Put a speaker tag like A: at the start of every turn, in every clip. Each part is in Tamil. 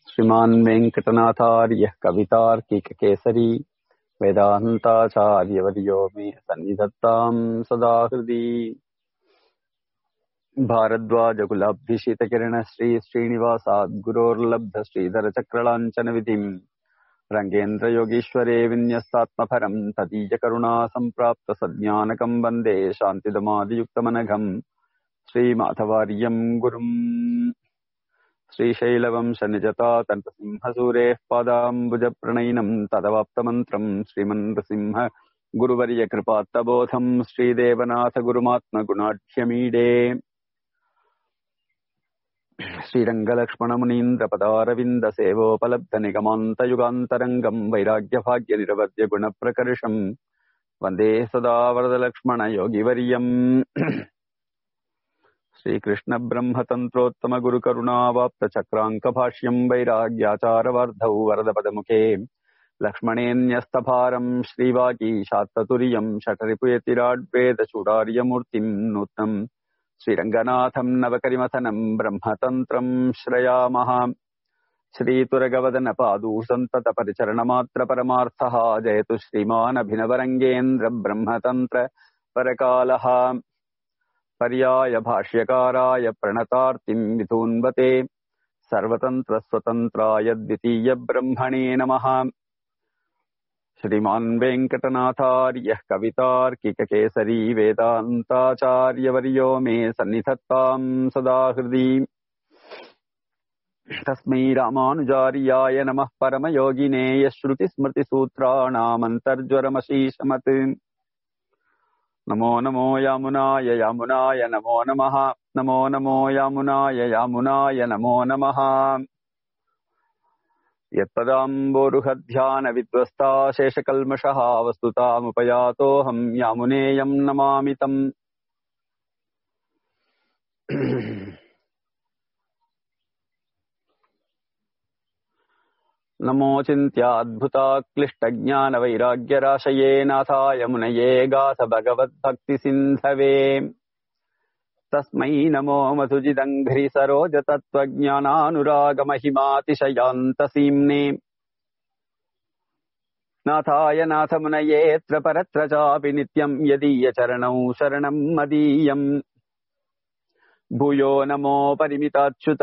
A: श्रीमान् वेङ्कटनाथार्यः कवितार्किककेसरी वेदान्ताचार्यवर्यो मे सन्निधत्ताम् सदा हृदि भारद्वाजकुलाब्धिशितकिरणश्री श्रीनिवासाद् गुरोर्लब्ध श्रीधरचक्रलाञ्छनविधिम् रङ्गेन्द्रयोगीश्वरे विन्यस्तात्मफलम् तदीयकरुणा सम्प्राप्त सज्ञानकम् वन्दे शान्तिदमादियुक्तमनघम् श्रीमाधवार्यम् गुरुम् श्रीशैलवंशनिजता तन्तसिंहसूरेः पादाम्बुजप्रणयिनम् तदवाप्तमन्त्रम् श्रीमन्नृसिंह गुरुवर्यकृपात्तबोधम् श्रीदेवनाथ गुरुमात्मगुणाढ्यमीडे श्रीरङ्गलक्ष्मणमुनीन्द्रपदारविन्दसेवोपलब्धनिगमान्तयुगान्तरङ्गम् वैराग्यभाग्यनिरवद्यगुणप्रकर्षम् वन्दे सदा वरदलक्ष्मणयोगिवर्यम् श्रीकृष्णब्रह्मतन्त्रोत्तमगुरुकरुणावाप्तचक्राङ्कभाष्यम् वैराग्याचारवार्धौ वरदपदमुखे लक्ष्मणेऽन्यस्तभारम् श्रीवागीशात्ततुर्यम् षटरिपुयतिराड्वेदचूडार्यमूर्तिम् नूत्नम् श्रीरङ्गनाथम् नवकरिमथनम् ब्रह्मतन्त्रम् श्रयामः श्रीतुरगवदनपादूसन्ततपरिचरणमात्रपरमार्थः जयतु श्रीमानभिनवरङ्गेन्द्र ब्रह्मतन्त्र परकालः पर्याय भाष्यकाराय प्रणतार्तिम् विधून्वते सर्वतन्त्रस्वतन्त्राय द्वितीयब्रह्मणे नमः श्रीमान् वेङ्कटनाथार्यः कवितार्किककेसरी वेदान्ताचार्यवर्यो मे सन्निधत्ताम् सदा हृदि तस्मै रामानुजार्याय नमः परमयोगिने यश्रुतिस्मृतिसूत्राणामन्तर्ज्वरमशीशमत् नमो नमो यामुनाय यामुनाय नमो नमः नमो नमो यामुनाय यामुनाय नमो नमः यत्पदाम्बोरुहध्यानविद्वस्ता शेषकल्मषः वस्तुतामुपयातोऽहम् यामुनेयम् नमामि तम् नमोचिन्त्याद्भुता क्लिष्टज्ञानवैराग्यराशये नाथाय मुनये गाथ भगवद्भक्तिसिन्धवे तस्मै नमो मधुजिदङ्घ्रि सरोजतत्त्वज्ञानानुरागमहिमातिशयान्तसीम्ने नाथाय नाथमुनयेऽत्र परत्र चापि नित्यम् यदीयचरणौ शरणम् मदीयम् भूयो नमो परिमिताच्युत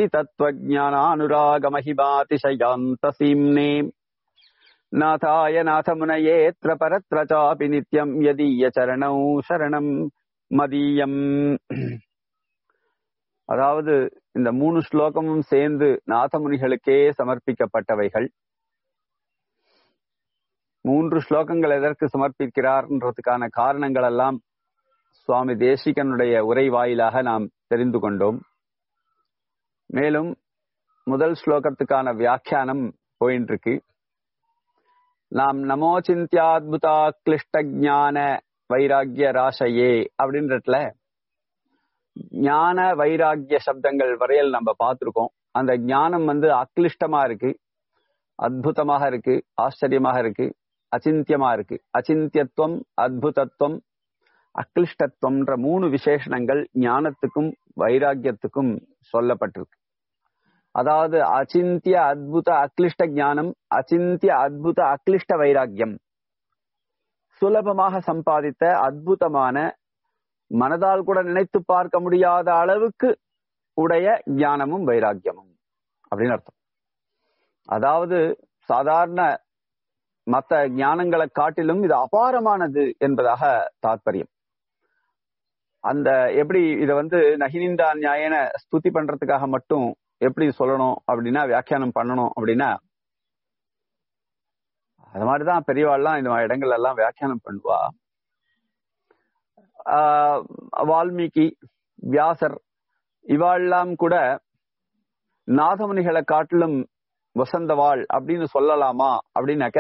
A: भक्तितत्त्वज्ञानानुरागमहिमातिशयान्तसीम्ने नाथाय नाथमुनयेऽत्र परत्र चापि नित्यम् यदीयचरणौ शरणम् மதியம் அதாவது இந்த மூணு ஸ்லோகமும் சேர்ந்து நாதமுனிகளுக்கே சமர்ப்பிக்கப்பட்டவைகள் மூன்று ஸ்லோகங்கள் எதற்கு சமர்ப்பிக்கிறார்ன்றதுக்கான காரணங்கள் எல்லாம் சுவாமி தேசிகனுடைய உரை வாயிலாக நாம் தெரிந்து கொண்டோம் மேலும் முதல் ஸ்லோகத்துக்கான வியாக்கியானம் போயின்னு இருக்கு நாம் நமோ சிந்தியாத்புதா கிளிஷ்ட ஜான வைராகிய ராசையே அப்படின்றதுல ஞான வைராகிய சப்தங்கள் வரையல் நம்ம பார்த்திருக்கோம் அந்த ஞானம் வந்து அக்லிஷ்டமா இருக்கு அத்புதமாக இருக்கு ஆச்சரியமாக இருக்கு அச்சிந்தியமா இருக்கு அச்சிந்தியத்துவம் அத்புதத்துவம் அக்லிஷ்டத்துவம்ன்ற மூணு விசேஷணங்கள் ஞானத்துக்கும் வைராக்கியத்துக்கும் சொல்லப்பட்டிருக்கு அதாவது அச்சிந்திய அத்புத அக்லிஷ்ட ஞானம் அச்சிந்திய அத்புத அக்லிஷ்ட வைராக்கியம் சுலபமாக சம்பாதித்த அற்புதமான மனதால் கூட நினைத்து பார்க்க முடியாத அளவுக்கு உடைய ஞானமும் வைராக்கியமும் அப்படின்னு அர்த்தம் அதாவது சாதாரண மற்ற ஞானங்களை காட்டிலும் இது அபாரமானது என்பதாக தாற்பயம் அந்த எப்படி இத வந்து நகினிந்தா நியாயன ஸ்துதி பண்றதுக்காக மட்டும் எப்படி சொல்லணும் அப்படின்னா வியாக்கியானம் பண்ணணும் அப்படின்னா அது மாதிரிதான் பெரியவாள்லாம் இந்த இடங்கள் எல்லாம் வியாக்கியானம் பண்ணுவா வால்மீகி வியாசர் இவாள்லாம் கூட நாதமுனிகளை காட்டிலும் வசந்தவாள் அப்படின்னு சொல்லலாமா அப்படின்னாக்க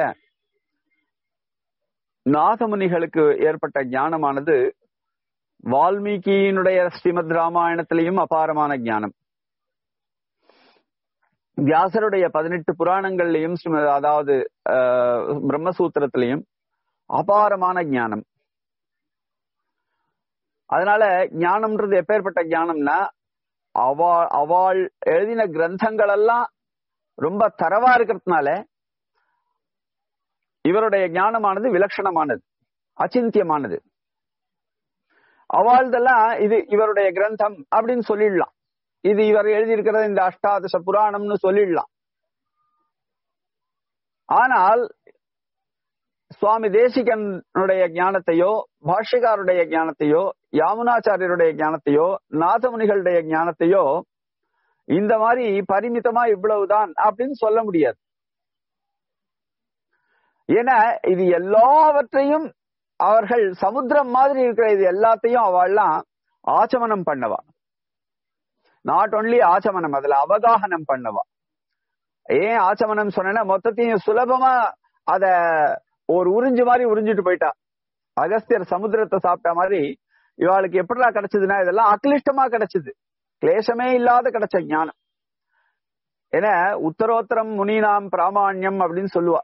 A: நாதமுனிகளுக்கு ஏற்பட்ட ஞானமானது வால்மீகியினுடைய ஸ்ரீமத் ராமாயணத்திலையும் அபாரமான ஞானம் வியாசருடைய பதினெட்டு புராணங்கள்லயும் அதாவது பிரம்மசூத்திரத்திலையும் அபாரமான ஞானம் அதனால ஞானம்ன்றது எப்பேற்பட்ட ஞானம்னா அவா அவள் எழுதின கிரந்தங்கள் எல்லாம் ரொம்ப தரவா இருக்கிறதுனால இவருடைய ஞானமானது விலட்சணமானது அச்சிந்தியமானது அவாழ்தெல்லாம் இது இவருடைய கிரந்தம் அப்படின்னு சொல்லிடலாம் இது இவர் எழுதியிருக்கிறது இந்த அஷ்டாதச புராணம்னு சொல்லிடலாம் ஆனால் சுவாமி தேசிகனுடைய ஞானத்தையோ பாஷ்யக்காருடைய ஞானத்தையோ யாமுனாச்சாரியருடைய ஞானத்தையோ நாதமுனிகளுடைய ஞானத்தையோ இந்த மாதிரி பரிமிதமா இவ்வளவுதான் அப்படின்னு சொல்ல முடியாது ஏன்னா இது எல்லாவற்றையும் அவர்கள் சமுத்திரம் மாதிரி இருக்கிற இது எல்லாத்தையும் அவள்லாம் ஆச்சமனம் பண்ணவா நாட் ஒன்லி ஆச்சமனம் அதுல அவகாகனம் பண்ணவா ஏன் ஆச்சமனம் சொன்னா மொத்தத்தையும் சுலபமா அத ஒரு உறிஞ்சு மாதிரி உறிஞ்சிட்டு போயிட்டா அகஸ்தியர் சமுத்திரத்தை சாப்பிட்ட மாதிரி இவாளுக்கு எப்படிடா கிடைச்சதுன்னா இதெல்லாம் அக்லிஷ்டமா கிடைச்சது கிளேசமே இல்லாத கிடைச்ச ஞானம் ஏன்னா உத்தரோத்தரம் முனினாம் பிராமான்யம் அப்படின்னு சொல்லுவா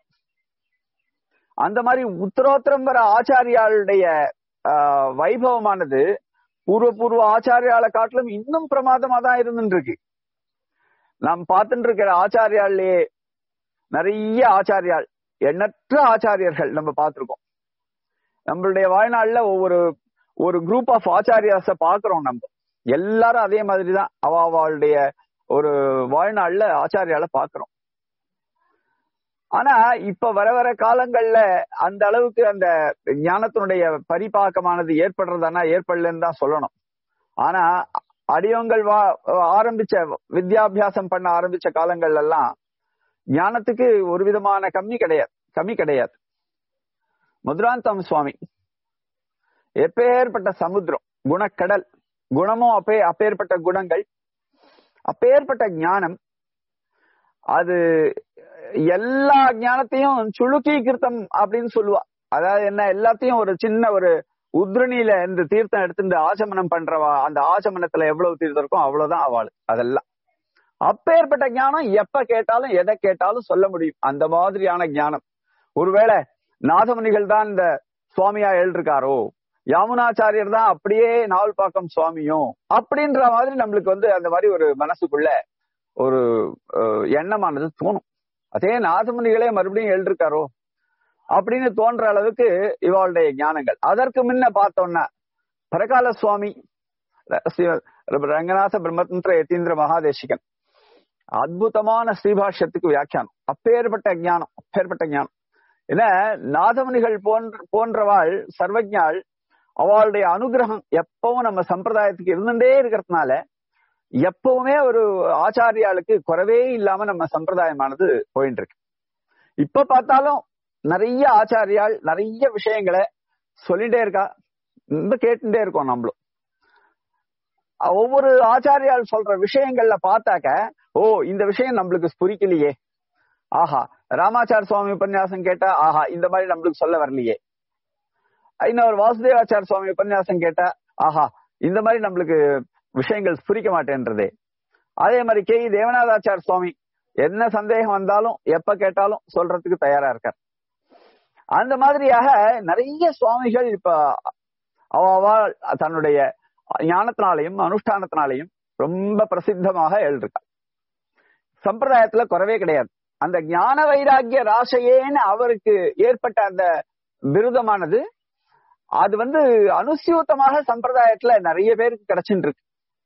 A: அந்த மாதிரி உத்தரோத்தரம் வர ஆச்சாரியாளுடைய வைபவமானது பூர்வ பூர்வ ஆச்சாரியால காட்டிலும் இன்னும் பிரமாதமா தான் இருந்துட்டு இருக்கு நாம் பார்த்துட்டு இருக்கிற ஆச்சாரியாலே நிறைய ஆச்சாரியால் எண்ணற்ற ஆச்சாரியர்கள் நம்ம பார்த்திருக்கோம் நம்மளுடைய வாழ்நாள்ல ஒவ்வொரு ஒரு குரூப் ஆஃப் ஆச்சாரியாஸ பாக்குறோம் நம்ம எல்லாரும் அதே மாதிரிதான் அவ அவளுடைய ஒரு வாழ்நாள்ல ஆச்சாரியால பாக்குறோம் ஆனா இப்ப வர வர காலங்கள்ல அந்த அளவுக்கு அந்த ஞானத்தினுடைய பரிபாக்கமானது ஏற்படுறதானா ஏற்படலன்னு தான் சொல்லணும் ஆனா அடியவங்கள் வா ஆரம்பிச்ச வித்யாபியாசம் பண்ண ஆரம்பிச்ச காலங்கள்ல எல்லாம் ஞானத்துக்கு ஒரு விதமான கம்மி கிடையாது கம்மி கிடையாது மதுராந்தம் சுவாமி எப்பேற்பட்ட சமுத்திரம் குணக்கடல் குணமும் அப்பே அப்பேற்பட்ட குணங்கள் அப்பேற்பட்ட ஞானம் அது எல்லா ஞானத்தையும் சுழுக்கி கிருத்தம் அப்படின்னு சொல்லுவா அதாவது என்ன எல்லாத்தையும் ஒரு சின்ன ஒரு உத்ரணியில இந்த தீர்த்தம் எடுத்துட்டு ஆச்சமனம் பண்றவா அந்த ஆச்சமனத்துல எவ்வளவு தீர்த்தம் இருக்கும் அவ்வளவுதான் அவள் அதெல்லாம் அப்பேற்பட்ட ஞானம் எப்ப கேட்டாலும் எதை கேட்டாலும் சொல்ல முடியும் அந்த மாதிரியான ஞானம் ஒருவேளை நாதமுனிகள் தான் இந்த சுவாமியா எழுதிருக்காரோ யாமுனாச்சாரியர் தான் அப்படியே நாவல்பாக்கம் சுவாமியும் அப்படின்ற மாதிரி நம்மளுக்கு வந்து அந்த மாதிரி ஒரு மனசுக்குள்ள ஒரு எண்ணமானது தோணும் அதே நாதமுனிகளே மறுபடியும் எழுதிருக்காரோ அப்படின்னு தோன்ற அளவுக்கு இவாளுடைய ஞானங்கள் அதற்கு முன்ன பார்த்தோம்னா பரகால சுவாமி ரங்கநாத பிரம்மதந்திர யதீந்திர மகாதேசிகன் அற்புதமான ஸ்ரீபாஷ்யத்துக்கு வியாக்கியானம் அப்பேற்பட்ட ஞானம் அப்பேற்பட்ட ஞானம் ஏன்னா நாதமுனிகள் போன்ற போன்றவாள் சர்வஜாள் அவளுடைய அனுகிரகம் எப்பவும் நம்ம சம்பிரதாயத்துக்கு இருந்துட்டே இருக்கிறதுனால எப்பவுமே ஒரு ஆச்சாரியாளுக்கு குறவே இல்லாம நம்ம சம்பிரதாயமானது போயிட்டு இருக்கு இப்ப பார்த்தாலும் நிறைய ஆச்சாரியால் நிறைய விஷயங்களை சொல்லிட்டே இருக்கா இந்த கேட்டுட்டே இருக்கோம் நம்மளும் ஒவ்வொரு ஆச்சாரியால் சொல்ற விஷயங்கள்ல பார்த்தாக்க ஓ இந்த விஷயம் நம்மளுக்கு புரிக்கலையே ஆஹா ராமாச்சார சுவாமி உபன்யாசம் கேட்டா ஆஹா இந்த மாதிரி நம்மளுக்கு சொல்ல வரலையே இன்னொரு வாசுதேவாச்சார சுவாமி உபன்யாசம் கேட்டா ஆஹா இந்த மாதிரி நம்மளுக்கு விஷயங்கள் புரிக்க மாட்டேன்றதே அதே மாதிரி கே தேவநாதாச்சார் சுவாமி என்ன சந்தேகம் வந்தாலும் எப்ப கேட்டாலும் சொல்றதுக்கு தயாரா இருக்கார் அந்த மாதிரியாக நிறைய சுவாமிகள் இப்ப அவ தன்னுடைய ஞானத்தினாலையும் அனுஷ்டானத்தினாலையும் ரொம்ப பிரசித்தமாக எழுதிருக்கார் சம்பிரதாயத்துல குறவே கிடையாது அந்த ஞான வைராகிய ராசையேன்னு அவருக்கு ஏற்பட்ட அந்த விருதமானது அது வந்து அனுசியூத்தமாக சம்பிரதாயத்துல நிறைய பேருக்கு கிடைச்சுட்டு இருக்கு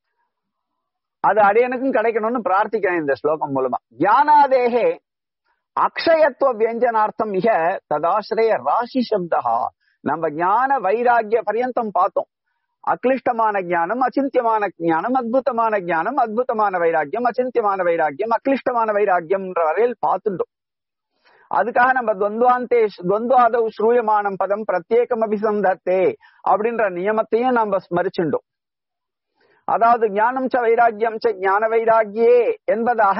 A: அது அடையனுக்கும் கிடைக்கணும்னு பிரார்த்திக்கிறேன் இந்த ஸ்லோகம் மூலமா ஞானாதேகே அக்ஷயத்துவ வியஞ்சனார்த்தம் மிக ததாசிரய ராசி சப்தா நம்ம ஞான வைராகிய பரியந்தம் பார்த்தோம் அக்லிஷ்டமான ஞானம் அச்சிந்தியமான ஞானம் அத்புதமான ஞானம் அத்புதமான வைராக்கியம் அச்சிந்தியமான வைராக்கியம் அக்லிஷ்டமான வைராக்கியம்ன்ற வரையில் பார்த்துட்டோம் அதுக்காக நம்ம துவந்தாந்தே துவந்தாதவ் ஸ்ரூயமானம் பதம் பிரத்யேகம் அபிசந்தத்தே அப்படின்ற நியமத்தையும் நம்ம ஸ்மரிச்சுட்டோம் அதாவது ஞானம் ச வைராக்கியம் ச ஞான வைராக்கியே என்பதாக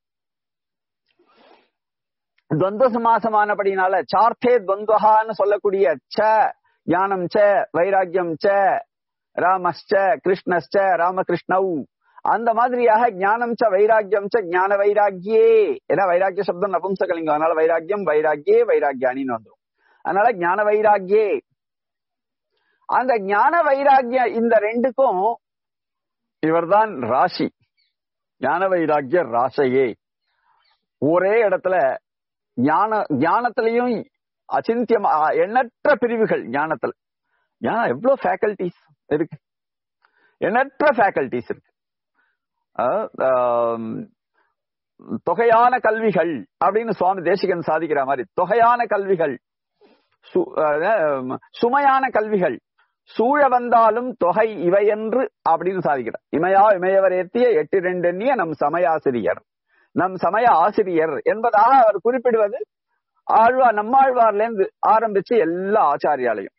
A: துவந்த சமாசமானபடினால சார்த்தே துவந்தகான்னு சொல்லக்கூடிய ச ஞானம் ச வைராக்கியம் ச ராமஸ்ச கிருஷ்ணஸ்ச ராமகிருஷ்ணவ் அந்த மாதிரியாக ஞானம் ச வைராக்கியம் ச ஞான வைராக்கியே ஏன்னா வைராக்கிய சப்தம் நபும்சகலிங்கம் அதனால வைராக்கியம் வைராக்கியே வைராக்கியானின்னு வந்துடும் அதனால ஞான வைராக்கியே அந்த ஞான வைராக்கிய இந்த ரெண்டுக்கும் இவர்தான் ராசி ஞான வைராக்கிய ராசையே ஒரே இடத்துல ஞான ஞானத்திலையும் அச்சிந்தியமா எண்ணற்ற பிரிவுகள் ஞானத்துல ஞானம் எவ்வளவு ஃபேக்கல்டிஸ் இருக்கு எண்ணற்ற ஃபேக்கல்டிஸ் இருக்கு அஹ், ஆம், தொகையான கல்விகள் அப்படின்னு சுவாமி தேசிகன் சாதிக்கிற மாதிரி தொகையான கல்விகள் சு- அஹ், சுமையான கல்விகள் சூழ வந்தாலும் தொகை இவையென்று அப்படின்னு சாதிக்கிறார் இமையா இமையவர் ஏத்திய எட்டு ரெண்டு எண்ணிய நம் சமயாசிரியர் நம் சமய ஆசிரியர் என்பதாக அவர் குறிப்பிடுவது ஆழ்வார் நம்மாழ்வார்ல இருந்து ஆரம்பிச்சு எல்லா ஆச்சாரியாலையும்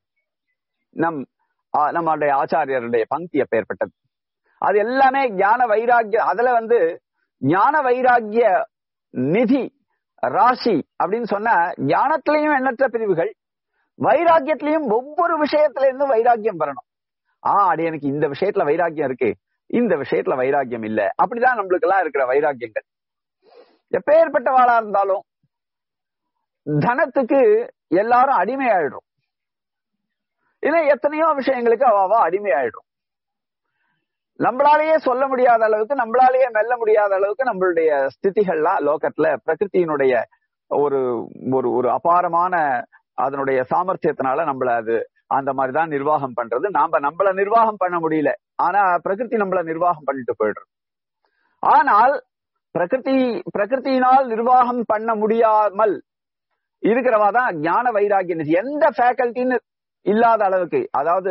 A: நம் ஆ, நம்மளுடைய ஆச்சாரியருடைய பங்கி அப்பேற்பட்டது அது எல்லாமே ஞான வைராக்கிய அதுல வந்து ஞான வைராக்கிய நிதி ராசி அப்படின்னு சொன்னா ஞானத்திலையும் எண்ணற்ற பிரிவுகள் வைராக்கியத்திலையும் ஒவ்வொரு விஷயத்துல இருந்து வைராக்கியம் வரணும் ஆ அடி எனக்கு இந்த விஷயத்துல வைராக்கியம் இருக்கு இந்த விஷயத்துல வைராக்கியம் இல்ல அப்படிதான் நம்மளுக்கு எல்லாம் இருக்கிற வைராக்கியங்கள் எப்பேற்பட்டவாளா இருந்தாலும் தனத்துக்கு எல்லாரும் அடிமை ஆயிடும் இல்ல எத்தனையோ விஷயங்களுக்கு அவாவா அடிமை ஆயிடும் நம்மளாலேயே சொல்ல முடியாத அளவுக்கு நம்மளாலேயே மெல்ல முடியாத அளவுக்கு நம்மளுடைய ஸ்திதிகள்லாம் லோகத்துல பிரகிருத்தியினுடைய ஒரு ஒரு ஒரு அபாரமான அதனுடைய சாமர்த்தியத்தினால நம்மள அது அந்த மாதிரிதான் நிர்வாகம் பண்றது நாம நம்மள நிர்வாகம் பண்ண முடியல ஆனா பிரகிருதி நம்மள நிர்வாகம் பண்ணிட்டு போயிடுறது ஆனால் பிரகிருதி பிரகிருத்தியினால் நிர்வாகம் பண்ண முடியாமல் இருக்கிறவா தான் ஞான வைராகிய நிதி எந்த ஃபேக்கல்ட்டின்னு இல்லாத அளவுக்கு அதாவது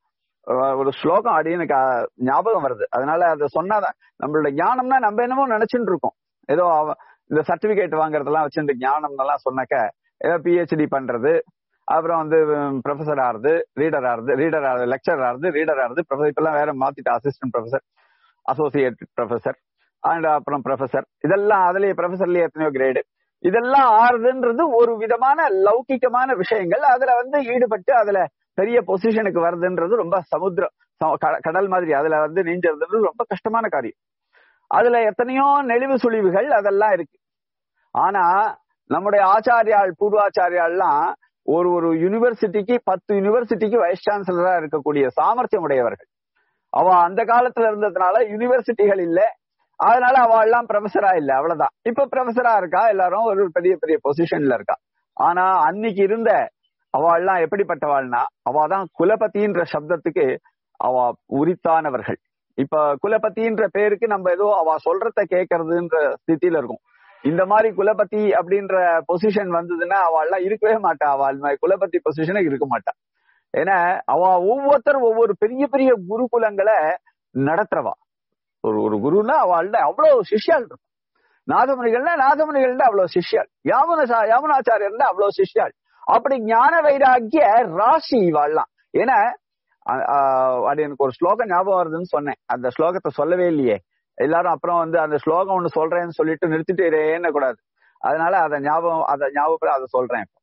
A: அஹ், ஒரு ஸ்லோகம் அப்படின்னு எனக்கு அஹ், ஞாபகம் வருது அதனால அதை சொன்னாதான் நம்மளோட ஞானம்னா நம்ம என்னமோ நினைச்சுட்டு இருக்கோம் ஏதோ அவ- இந்த சர்டிபிகேட் வாங்குறதெல்லாம் வச்சுட்டு ஞானம் எல்லாம் சொன்னாக்க ஏதோ பிஹெச்டி பண்றது அப்புறம் வந்து ப்ரொஃபஸர் ஆறுது ரீடர் ஆறுது ரீடர் ஆறுது லெக்சர் ஆறுது ரீடர் ஆறுது ப்ரொஃபஸர் இப்பெல்லாம் வேற மாத்திட்டு assistant professor associate professor and அப்புறம் ப்ரொஃபஸர் இதெல்லாம் அதுலயே ப்ரொஃபஸர்லயே எத்தனையோ கிரேடு இதெல்லாம் ஆறுதுன்றது ஒரு விதமான லௌகிகமான விஷயங்கள் அதுல வந்து ஈடுபட்டு அதுல பெரிய பொசிஷனுக்கு வருதுன்றது ரொம்ப சமுத்திரம் ச- க- கடல் மாதிரி அதுல வந்து நீஞ்சதுன்றது ரொம்ப கஷ்டமான காரியம் அதுல எத்தனையோ நெளிவு சுழிவுகள் அதெல்லாம் இருக்கு ஆனா நம்முடைய ஆச்சாரியாள் பூர்வாச்சாரியாள்லாம் ஒரு ஒரு யூனிவர்சிட்டிக்கு பத்து யூனிவர்சிட்டிக்கு வைஸ் சான்சலரா இருக்கக்கூடிய சாமர்த்தியம் உடையவர்கள் அவ அந்த காலத்துல இருந்ததுனால யூனிவர்சிட்டிகள் இல்ல அதனால அவ எல்லாம் ப்ரொஃபஸரா இல்ல அவ்வளவுதான் இப்ப ப்ரொஃபஸரா இருக்கா எல்லாரும் ஒரு பெரிய பெரிய பொசிஷன்ல இருக்கா ஆனா அன்னைக்கு இருந்த அவள்லாம் எப்படிப்பட்டவாள்னா அவ தான் குலபதின்ற சப்தத்துக்கு அவ உரித்தானவர்கள் இப்ப குலபதின்ற பேருக்கு நம்ம ஏதோ அவ சொல்றத கேட்கறதுன்ற ஸ்திதியில இருக்கும் இந்த மாதிரி குலபதி அப்படின்ற பொசிஷன் வந்ததுன்னா அவள்லாம் இருக்கவே மாட்டா அவள் மாதிரி குலபதி பொசிஷனுக்கு இருக்க மாட்டா ஏன்னா அவ ஒவ்வொருத்தரும் ஒவ்வொரு பெரிய பெரிய குருகுலங்களை நடத்துறவா ஒரு ஒரு குருன்னா அவள்கிட்ட அவ்வளவு சிஷ்யால் இருக்கும் நாதமுனிகள்னா நாதமுனிகள்னா அவ்வளவு சிஷ்யால் யாமுன யாமுனாச்சாரியர்னா அவ்வளவு சிஷ்யால் அப்படி ஞான வைராக்கிய ராசி வாழலாம் ஏன்னா அ- ஆ, அது எனக்கு ஒரு ஸ்லோகம் ஞாபகம் வருதுன்னு சொன்னேன் அந்த ஸ்லோகத்தை சொல்லவே இல்லையே எல்லாரும் அப்புறம் வந்து அந்த ஸ்லோகம் ஒண்ணு சொல்றேன்னு சொல்லிட்டு நிறுத்திட்டே கூடாது அதனால அதை ஞாபகம் அதை ஞாபகம் அதை சொல்றேன் இப்போ.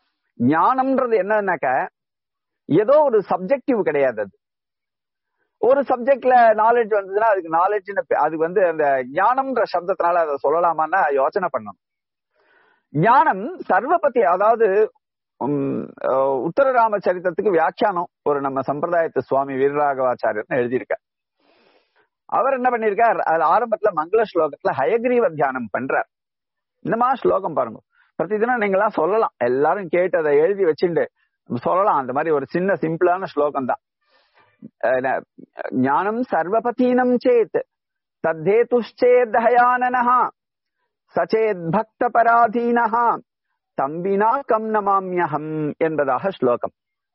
A: ஞானம்ன்றது என்னன்னாக்க ஏதோ ஒரு சப்ஜெக்டிவ் கிடையாது அது ஒரு சப்ஜெக்ட்ல நாலேஜ் வந்ததுன்னா அதுக்கு நாலேஜ் அதுக்கு வந்து அந்த ஞானம்ன்ற சப்தத்தினால அதை சொல்லலாமான்னா யோசனை பண்ணணும் ஞானம் சர்வபத்தி அதாவது உம், அஹ், உத்தரராம சரித்திரத்துக்கு வியாக்கியானம் ஒரு நம்ம சம்பிரதாயத்து சுவாமி வீரராகவாச்சாரியர் எழுதியிருக்கார் அவர் என்ன பண்ணிருக்கார் அது ஆரம்பத்துல மங்கள ஸ்லோகத்துல ஹயக்ரீவ தியானம் பண்றார் இந்த மாதிரி ஸ்லோகம் பாருங்க பிரதிதினம் நீங்களாம் சொல்லலாம் எல்லாரும் கேட்டு அதை எழுதி வச்சுட்டு சொல்லலாம் அந்த மாதிரி ஒரு சின்ன சிம்பிளான ஸ்லோகம் தான் அஹ் ஞானம் சர்வபதீனம் சேத் தத்தேதுச்சேதயானனஹா சச்சேத் பக்த பராதீனஹா தம்பினா கம் நமாமியகம் என்பதாக ஸ்லோகம்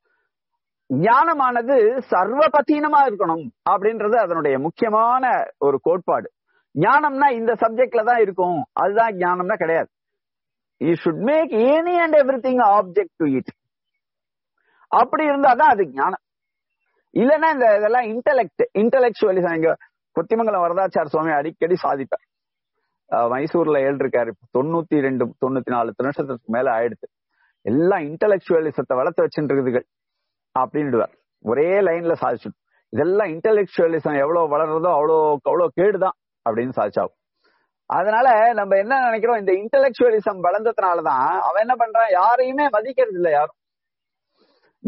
A: ஞானமானது சர்வபதீனமா இருக்கணும் அப்படின்றது அதனுடைய முக்கியமான ஒரு கோட்பாடு ஞானம்னா இந்த சப்ஜெக்ட்ல தான் இருக்கும் அதுதான் ஞானம்னா கிடையாது you should make any and everything object to it அப்படி இருந்தாதான் அது ஞானம் இல்லைன்னா இந்த இதெல்லாம் இன்டலெக்ட் இன்டலெக்சுவலிசம் இங்க கொத்திமங்கலம் வரதாச்சார் சுவாமி அடிக்கடி சாதிப்பார் அஹ் மைசூர்ல ஏழ்ருக்காரு இப்ப தொண்ணூத்தி ரெண்டு தொண்ணூத்தி நாலு திருநட்சத்திரத்துக்கு மேல ஆயிடுச்சு எல்லாம் இன்டலெக்சுவலிசத்தை வளர்த்து வச்சுட்டு இருக்குதுகள் அப்படின்டுவார் ஒரே லைன்ல சாதிச்சு இதெல்லாம் இன்டலெக்சுவலிசம் எவ்வளவு வளர்றதோ அவ்வளோ அவ்வளோ கேடுதான் அப்படின்னு சாதிச்சாகும் அதனால நம்ம என்ன நினைக்கிறோம் இந்த இன்டலெக்சுவலிசம் வளர்ந்ததுனாலதான் அவன் என்ன பண்றான் யாரையுமே மதிக்கிறது இல்ல யாரும்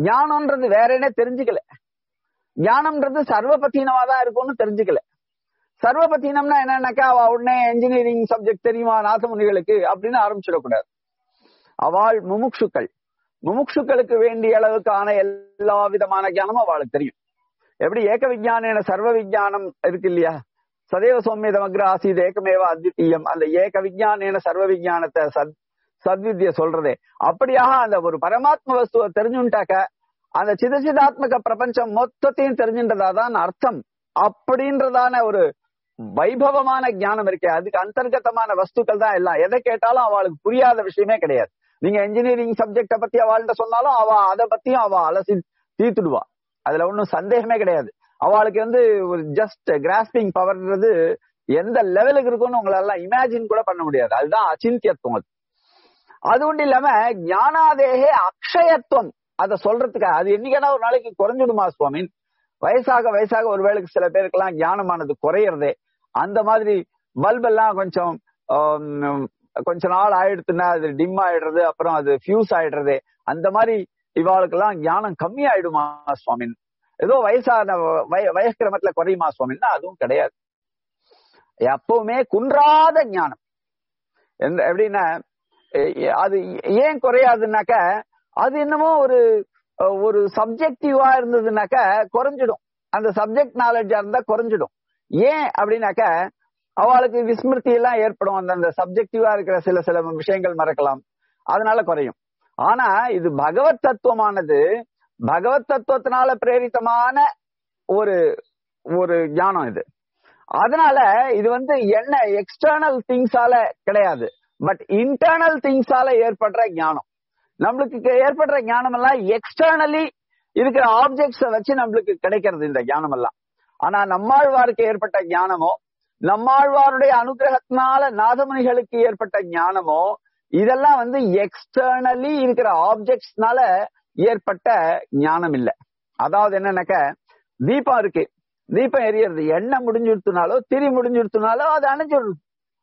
A: ஞானம்ன்றது வேற என்ன தெரிஞ்சுக்கல ஞானம்ன்றது சர்வபத்தீனமா தான் இருக்கும்னு தெரிஞ்சுக்கல சர்வபத்தினம்னா என்னன்னாக்கா அவ உடனே இன்ஜினியரிங் சப்ஜெக்ட் தெரியுமா நாசமுனிகளுக்கு அப்படின்னு ஆரம்பிச்சிடக்கூடாது அவள் முமுட்சுக்கள் முமுட்சுக்களுக்கு வேண்டிய அளவுக்கான எல்லா விதமான ஞானமும் அவளுக்கு தெரியும் எப்படி ஏக விஜயான சர்வ விஜயானம் இருக்கு இல்லையா சதேவ சௌமியதமக்ர ஆசீத் ஏகமேவ அத்வித்தீயம் அந்த ஏக விஜயானேன சர்வ விஜயானத்தை சத் சத்வித்ய சொல்றதே அப்படியாக அந்த ஒரு பரமாத்ம வஸ்துவை தெரிஞ்சுட்டாக்க அந்த சிதசிதாத்மக பிரபஞ்சம் மொத்தத்தையும் தெரிஞ்சின்றதாதான் அர்த்தம் அப்படின்றதான ஒரு வைபவமான ஞானம் இருக்கே அதுக்கு அந்தர்கதமான வஸ்துக்கள் தான் எல்லாம் எதை கேட்டாலும் அவளுக்கு புரியாத விஷயமே கிடையாது நீங்க இன்ஜினியரிங் சப்ஜெக்ட பத்தி அவள்கிட்ட சொன்னாலும் அவ அதை பத்தியும் அவ அலசி தீர்த்துடுவா அதுல ஒன்றும் சந்தேகமே கிடையாது அவளுக்கு வந்து ஒரு ஜஸ்ட் கிராஸ்பிங் பவர்ன்றது எந்த லெவலுக்கு இருக்கும்னு உங்களால இமேஜின் கூட பண்ண முடியாது அதுதான் அச்சிந்தியத்துவம் அது அது ஒன்றும் இல்லாம ஞானாதேகே அக்ஷயத்துவம் அதை சொல்றதுக்கு அது என்னைக்கான ஒரு நாளைக்கு குறைஞ்சிடுமா சுவாமி வயசாக வயசாக ஒரு வேளைக்கு சில பேருக்கெல்லாம் ஞானமானது குறையறதே அந்த மாதிரி பல்ப் எல்லாம் கொஞ்சம் கொஞ்ச நாள் ஆயிடுத்துன்னா அது டிம் ஆயிடுறது அப்புறம் அது ஃபியூஸ் ஆயிடுறது அந்த மாதிரி இவாளுக்கெல்லாம் ஞானம் கம்மி ஆயிடுமா சுவாமின் ஏதோ வயசான வய வயஸ்கிரமத்துல குறையுமா சுவாமின்னா அதுவும் கிடையாது எப்பவுமே குன்றாத ஞானம் எந்த எப்படின்னா அது ஏன் குறையாதுன்னாக்க அது என்னமோ ஒரு ஒரு சப்ஜெக்டிவா இருந்ததுனாக்க குறைஞ்சிடும் அந்த சப்ஜெக்ட் நாலேஜா இருந்தா குறைஞ்சிடும் ஏன் அப்படின்னாக்க அவளுக்கு விஸ்மிருதி எல்லாம் ஏற்படும் அந்த அந்த சப்ஜெக்டிவா இருக்கிற சில சில விஷயங்கள் மறக்கலாம் அதனால குறையும் ஆனா இது பகவத் தத்துவமானது பகவத் தத்துவத்தினால பிரேரித்தமான ஒரு ஒரு ஞானம் இது அதனால இது வந்து என்ன எக்ஸ்டர்னல் திங்ஸால கிடையாது பட் இன்டர்னல் திங்ஸால ஏற்படுற ஞானம் நம்மளுக்கு ஏற்படுற ஞானம் எல்லாம் எக்ஸ்டர்னலி இருக்கிற ஆப்ஜெக்ட்ஸ வச்சு நம்மளுக்கு கிடைக்கிறது இந்த ஞானம் எல்லாம் ஆனா நம்மாழ்வாருக்கு ஏற்பட்ட ஞானமோ நம்மாழ்வாருடைய அனுகிரகத்தினால நாதமுனிகளுக்கு ஏற்பட்ட ஞானமோ இதெல்லாம் வந்து எக்ஸ்டர்னலி இருக்கிற ஆப்ஜெக்ட்ஸ்னால ஏற்பட்ட ஞானம் இல்ல அதாவது என்னன்னாக்க தீபம் இருக்கு தீபம் எரியறது எண்ணெய் முடிஞ்சுடுத்துனாலோ திரி முடிஞ்சுடுத்துனாலோ அது அணைஞ்சிடும்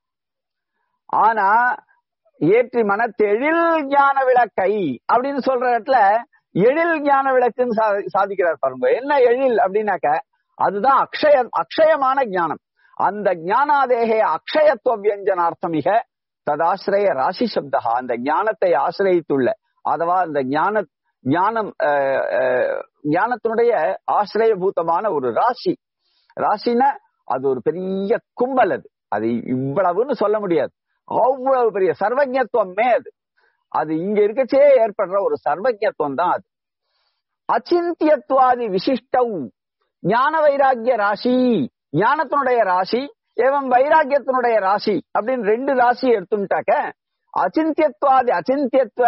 A: ஆனா ஏற்றி மனத்தெழில் ஞான விளக்கை அப்படின்னு சொல்ற இடத்துல எழில் ஞான விளக்குன்னு சாதிக்கிறார் பாருங்க என்ன எழில் அப்படின்னாக்க அதுதான் அக்ஷய அக்ஷயமான ஞானம் அந்த ஞானாதேகே அக்ஷயத்துவ வியஞ்சனார்த்தமிக ததாசிரய ராசி சப்தா அந்த ஞானத்தை ஆசிரியத்துள்ள அதுவா அந்த ஞான ஞானம் ஞானத்தினுடைய ஆசிரியபூதமான ஒரு ராசி ராசினா அது ஒரு பெரிய கும்பல் அது அது இவ்வளவுன்னு சொல்ல முடியாது அவ்வளவு பெரிய சர்வஜத்துவமே அது அது இங்க இருக்கச்சே ஏற்படுற ஒரு சர்வஜத்துவம் தான் அது அச்சிந்தியத்துவாதி விசிஷ்டம் ஞான வைராகிய ராசி ஞானத்தினுடைய ராசி ஏவம் வைராகியத்தினுடைய ராசி அப்படின்னு ரெண்டு ராசி எடுத்துட்டாக்க அச்சிந்தியத்வாதி அச்சிந்தியத்துவ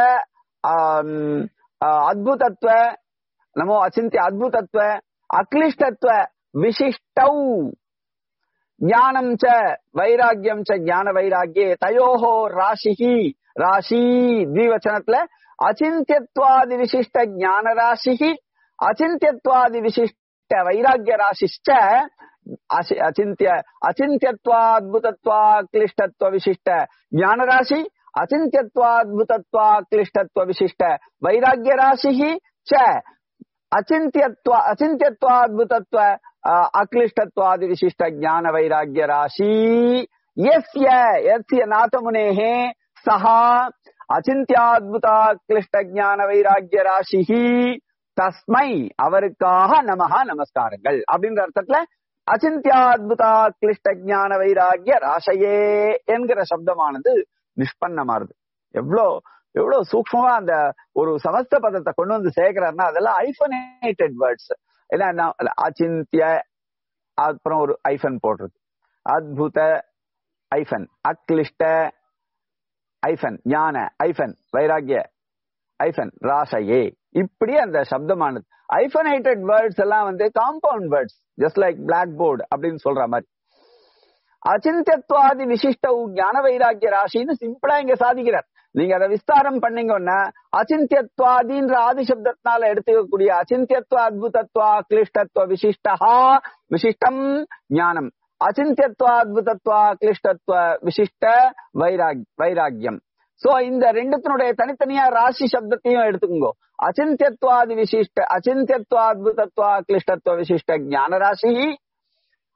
A: அத்புதத்துவ நமோ அச்சிந்திய அத்புதத்துவ அக்லிஷ்டத்துவ விசிஷ்டௌ ஞானம் ச வைராகியம் ச ஞான வைராகியே தயோஹோ ராசிஹி ராசி திவச்சனத்துல அச்சிந்தியத்வாதி விசிஷ்ட ஞான ராசிஹி அச்சிந்தியத்வாதி விசிஷ்ட வைராகிய ராசிஷ்ட அச்சிந்திய அச்சிந்தியத்வாத்புதத்வா கிளிஷ்டத்துவ விசிஷ்ட ஞான ராசி அச்சிந்தியத்வாத்புதத்வா கிளிஷ்டத்துவ விசிஷ்ட வைராகிய ராசிஹி ச அச்சிந்தியத்வ அச்சிந்தியத்வாத்புதத்வ அக்லிஷ்டத்வாதி விசிஷ்ட ஞான வைராகிய ராசி எஸ்ய எஸ்ய நாதமுனேஹே சஹா அச்சிந்தியாத்புதா கிளிஷ்ட ஞான வைராகிய ராசிஹி தஸ்மை அவருக்காக நமஹா நமஸ்காரங்கள் அப்படின்ற அர்த்தத்துல அச்சிந்தியாத்புதா கிளிஷ்ட ஞான வைராகிய ராசையே என்கிற சப்தமானது நிஷ்பன்னமாறுது எவ்வளோ எவ்வளவு சூக்மமா அந்த ஒரு சமஸ்த பதத்தை கொண்டு வந்து சேர்க்கிறாருன்னா அதெல்லாம் ஐஃபனேட்டட் வேர்ட்ஸ் ஏன்னா அச்சிந்திய அப்புறம் ஒரு ஐஃபன் போடுறது அத்புத ஐஃபன் அக்லிஷ்ட ஐஃபன் ஞான ஐஃபன் வைராகிய ஐஃபன் ராசையே இப்படி அந்த சப்தமானது ஐஃபனைட்டட் வேர்ட்ஸ் எல்லாம் வந்து compound words just like blackboard அப்படின்னு சொல்ற மாதிரி அச்சிந்தியத்வாதி விசிஷ்ட ஞான வைராக்கிய ராசின்னு சிம்பிளா இங்க சாதிக்கிறார் நீங்க அதை விஸ்தாரம் பண்ணீங்கன்னா அச்சிந்தியத்வாதின்ற ஆதி சப்தத்தினால எடுத்துக்கக்கூடிய அச்சிந்தியத்துவ அத்புதத்துவ கிளிஷ்டத்துவ விசிஷ்டா விசிஷ்டம் ஞானம் அச்சிந்தியத்துவ அத்புதத்துவ கிளிஷ்டத்துவ விசிஷ்ட வைராக் வைராக்கியம் சோ இந்த ரெண்டுத்தினுடைய தனித்தனியா ராசி சப்தத்தையும் எடுத்துக்கோங்க அச்சிந்தியத்வாதி விசிஷ்ட அச்சிந்தியத்வ அத்புதத்துவ கிளிஷ்டத்துவ விசிஷ்ட ஞான ராசி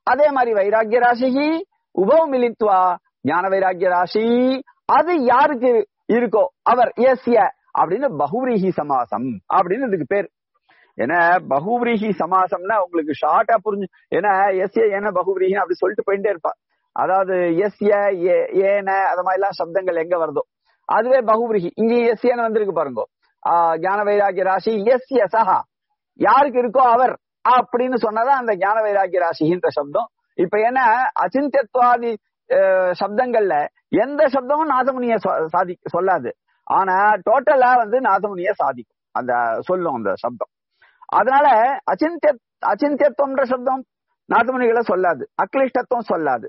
A: அதே மாதிரி வைராக்கிய ராசிகி உபவ மிலித்வா ஞான வைராக்கிய ராசி அது யாருக்கு இருக்கோ அவர் எஸ்ய அப்படின்னு பகுவிரீகி சமாசம் அப்படின்னு இதுக்கு பேர் ஏன்னா பகுவிரீகி சமாசம்னா உங்களுக்கு ஷார்ட்டா புரிஞ்சு ஏன்னா எஸ்ய ஏன பகுவிரீகி அப்படி சொல்லிட்டு போயிட்டே இருப்பா அதாவது எஸ்ய ஏன அது மாதிரி எல்லாம் சப்தங்கள் எங்க வருதோ அதுவே பகுவிரீகி இங்க எஸ்யன்னு வந்திருக்கு பாருங்க ஆஹ் ஞான வைராக்கிய ராசி எஸ்ய சஹா யாருக்கு இருக்கோ அவர் அப்படின்னு சொன்னதான் அந்த ஞான வைராக்கிய ராசின்ற சப்தம் இப்ப என்ன அச்சிந்தியத்வாதி சப்தங்கள்ல எந்த சப்தமும் நாதமுனிய சாதி சொல்லாது ஆனா டோட்டலா வந்து நாதமுனிய சாதிக்கும் அந்த சொல்லும் அந்த சப்தம் அதனால அச்சிந்திய அச்சிந்தியத்துவம்ன்ற சப்தம் நாதமுனிகளை சொல்லாது அக்லிஷ்டத்துவம் சொல்லாது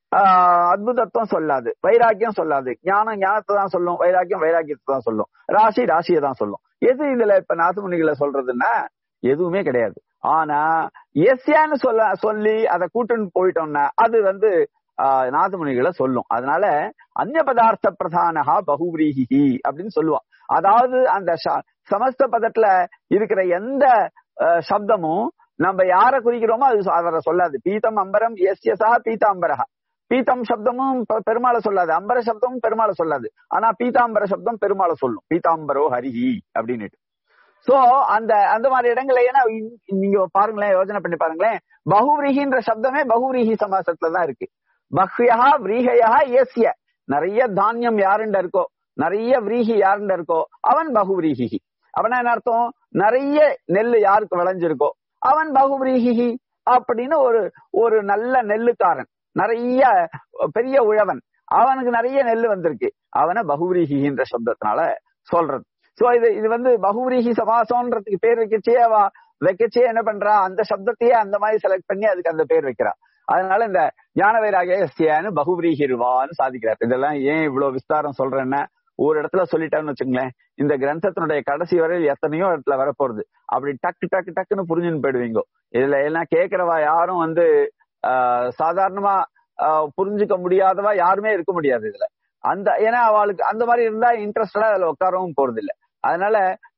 A: ஆஹ் அத்புதத்துவம் சொல்லாது வைராக்கியம் சொல்லாது ஞானம் ஞானத்தை தான் சொல்லும் வைராக்கியம் வைராக்கியத்தை தான் சொல்லும் ராசி ராசியை தான் சொல்லும் எது இதுல இப்ப நாதமுனிகளை சொல்றதுன்னா எதுவுமே கிடையாது ஆனா எஸ்யான்னு சொல்ல சொல்லி அதை கூட்டுன்னு போயிட்டோம்னா அது வந்து நாதமுனிகளை சொல்லும் அதனால அந்நிய பதார்த்த பிரதானகா பகுவிரீகி அப்படின்னு சொல்லுவான் அதாவது அந்த சமஸ்த பதத்துல இருக்கிற எந்த சப்தமும் நம்ம யார குறிக்கிறோமோ அது அவரை சொல்லாது பீத்தம் அம்பரம் எஸ் எஸ்ஆ பீதாம்பரஹா பீத்தம் சப்தமும் பெருமாளை சொல்லாது அம்பர சப்தமும் பெருமாளை சொல்லாது ஆனா பீதாம்பர சப்தம் பெருமாளை சொல்லும் பீதாம்பரோ ஹரிஹி அப்படின்னுட்டு சோ அந்த அந்த மாதிரி இடங்கள்ல ஏன்னா நீங்க பாருங்களேன் யோசனை பண்ணி பாருங்களேன் பகுவிரீகின்ற சப்தமே பகுவிரீகி சமாசத்துல தான் இருக்கு பஹ்யா விரீகையா ஏசிய நிறைய தானியம் யாருண்ட இருக்கோ நிறைய விரீகி யாருண்ட இருக்கோ அவன் பகுவிரீகி அவனா என்ன அர்த்தம் நிறைய நெல்லு யாருக்கு விளைஞ்சிருக்கோ அவன் பகுவிரீகி அப்படின்னு ஒரு ஒரு நல்ல நெல்லுக்காரன் நிறைய பெரிய உழவன் அவனுக்கு நிறைய நெல்லு வந்திருக்கு அவனை பகுவிரீகின்ற சப்தத்தினால சொல்றது சோ இது இது வந்து பகுவிரீகி சமாசம்ன்றதுக்கு பேர் வைக்கச்சே அவ வைக்கச்சே என்ன பண்றா அந்த சப்தத்தையே அந்த மாதிரி செலக்ட் பண்ணி அதுக்கு அந்த பேர் வைக்கிறா அதனால இந்த ஞான வைராகியன்னு பகுவிரீகிருவான்னு சாதிக்கிறார் இதெல்லாம் ஏன் இவ்வளவு விஸ்தாரம் சொல்றேன்னா ஒரு இடத்துல சொல்லிட்டான்னு வச்சுங்களேன் இந்த கிரந்தத்தினுடைய கடைசி வரையில் எத்தனையோ இடத்துல வரப்போறது அப்படி டக்கு டக்கு டக்குன்னு புரிஞ்சுன்னு போயிடுவீங்க இதுல எல்லாம் கேட்கிறவா யாரும் வந்து ஆஹ் சாதாரணமா புரிஞ்சுக்க முடியாதவா யாருமே இருக்க முடியாது இதுல அந்த ஏன்னா அவளுக்கு அந்த மாதிரி இருந்தா இன்ட்ரெஸ்டடா அதுல உட்காரவும் போறது இல்லை அதனால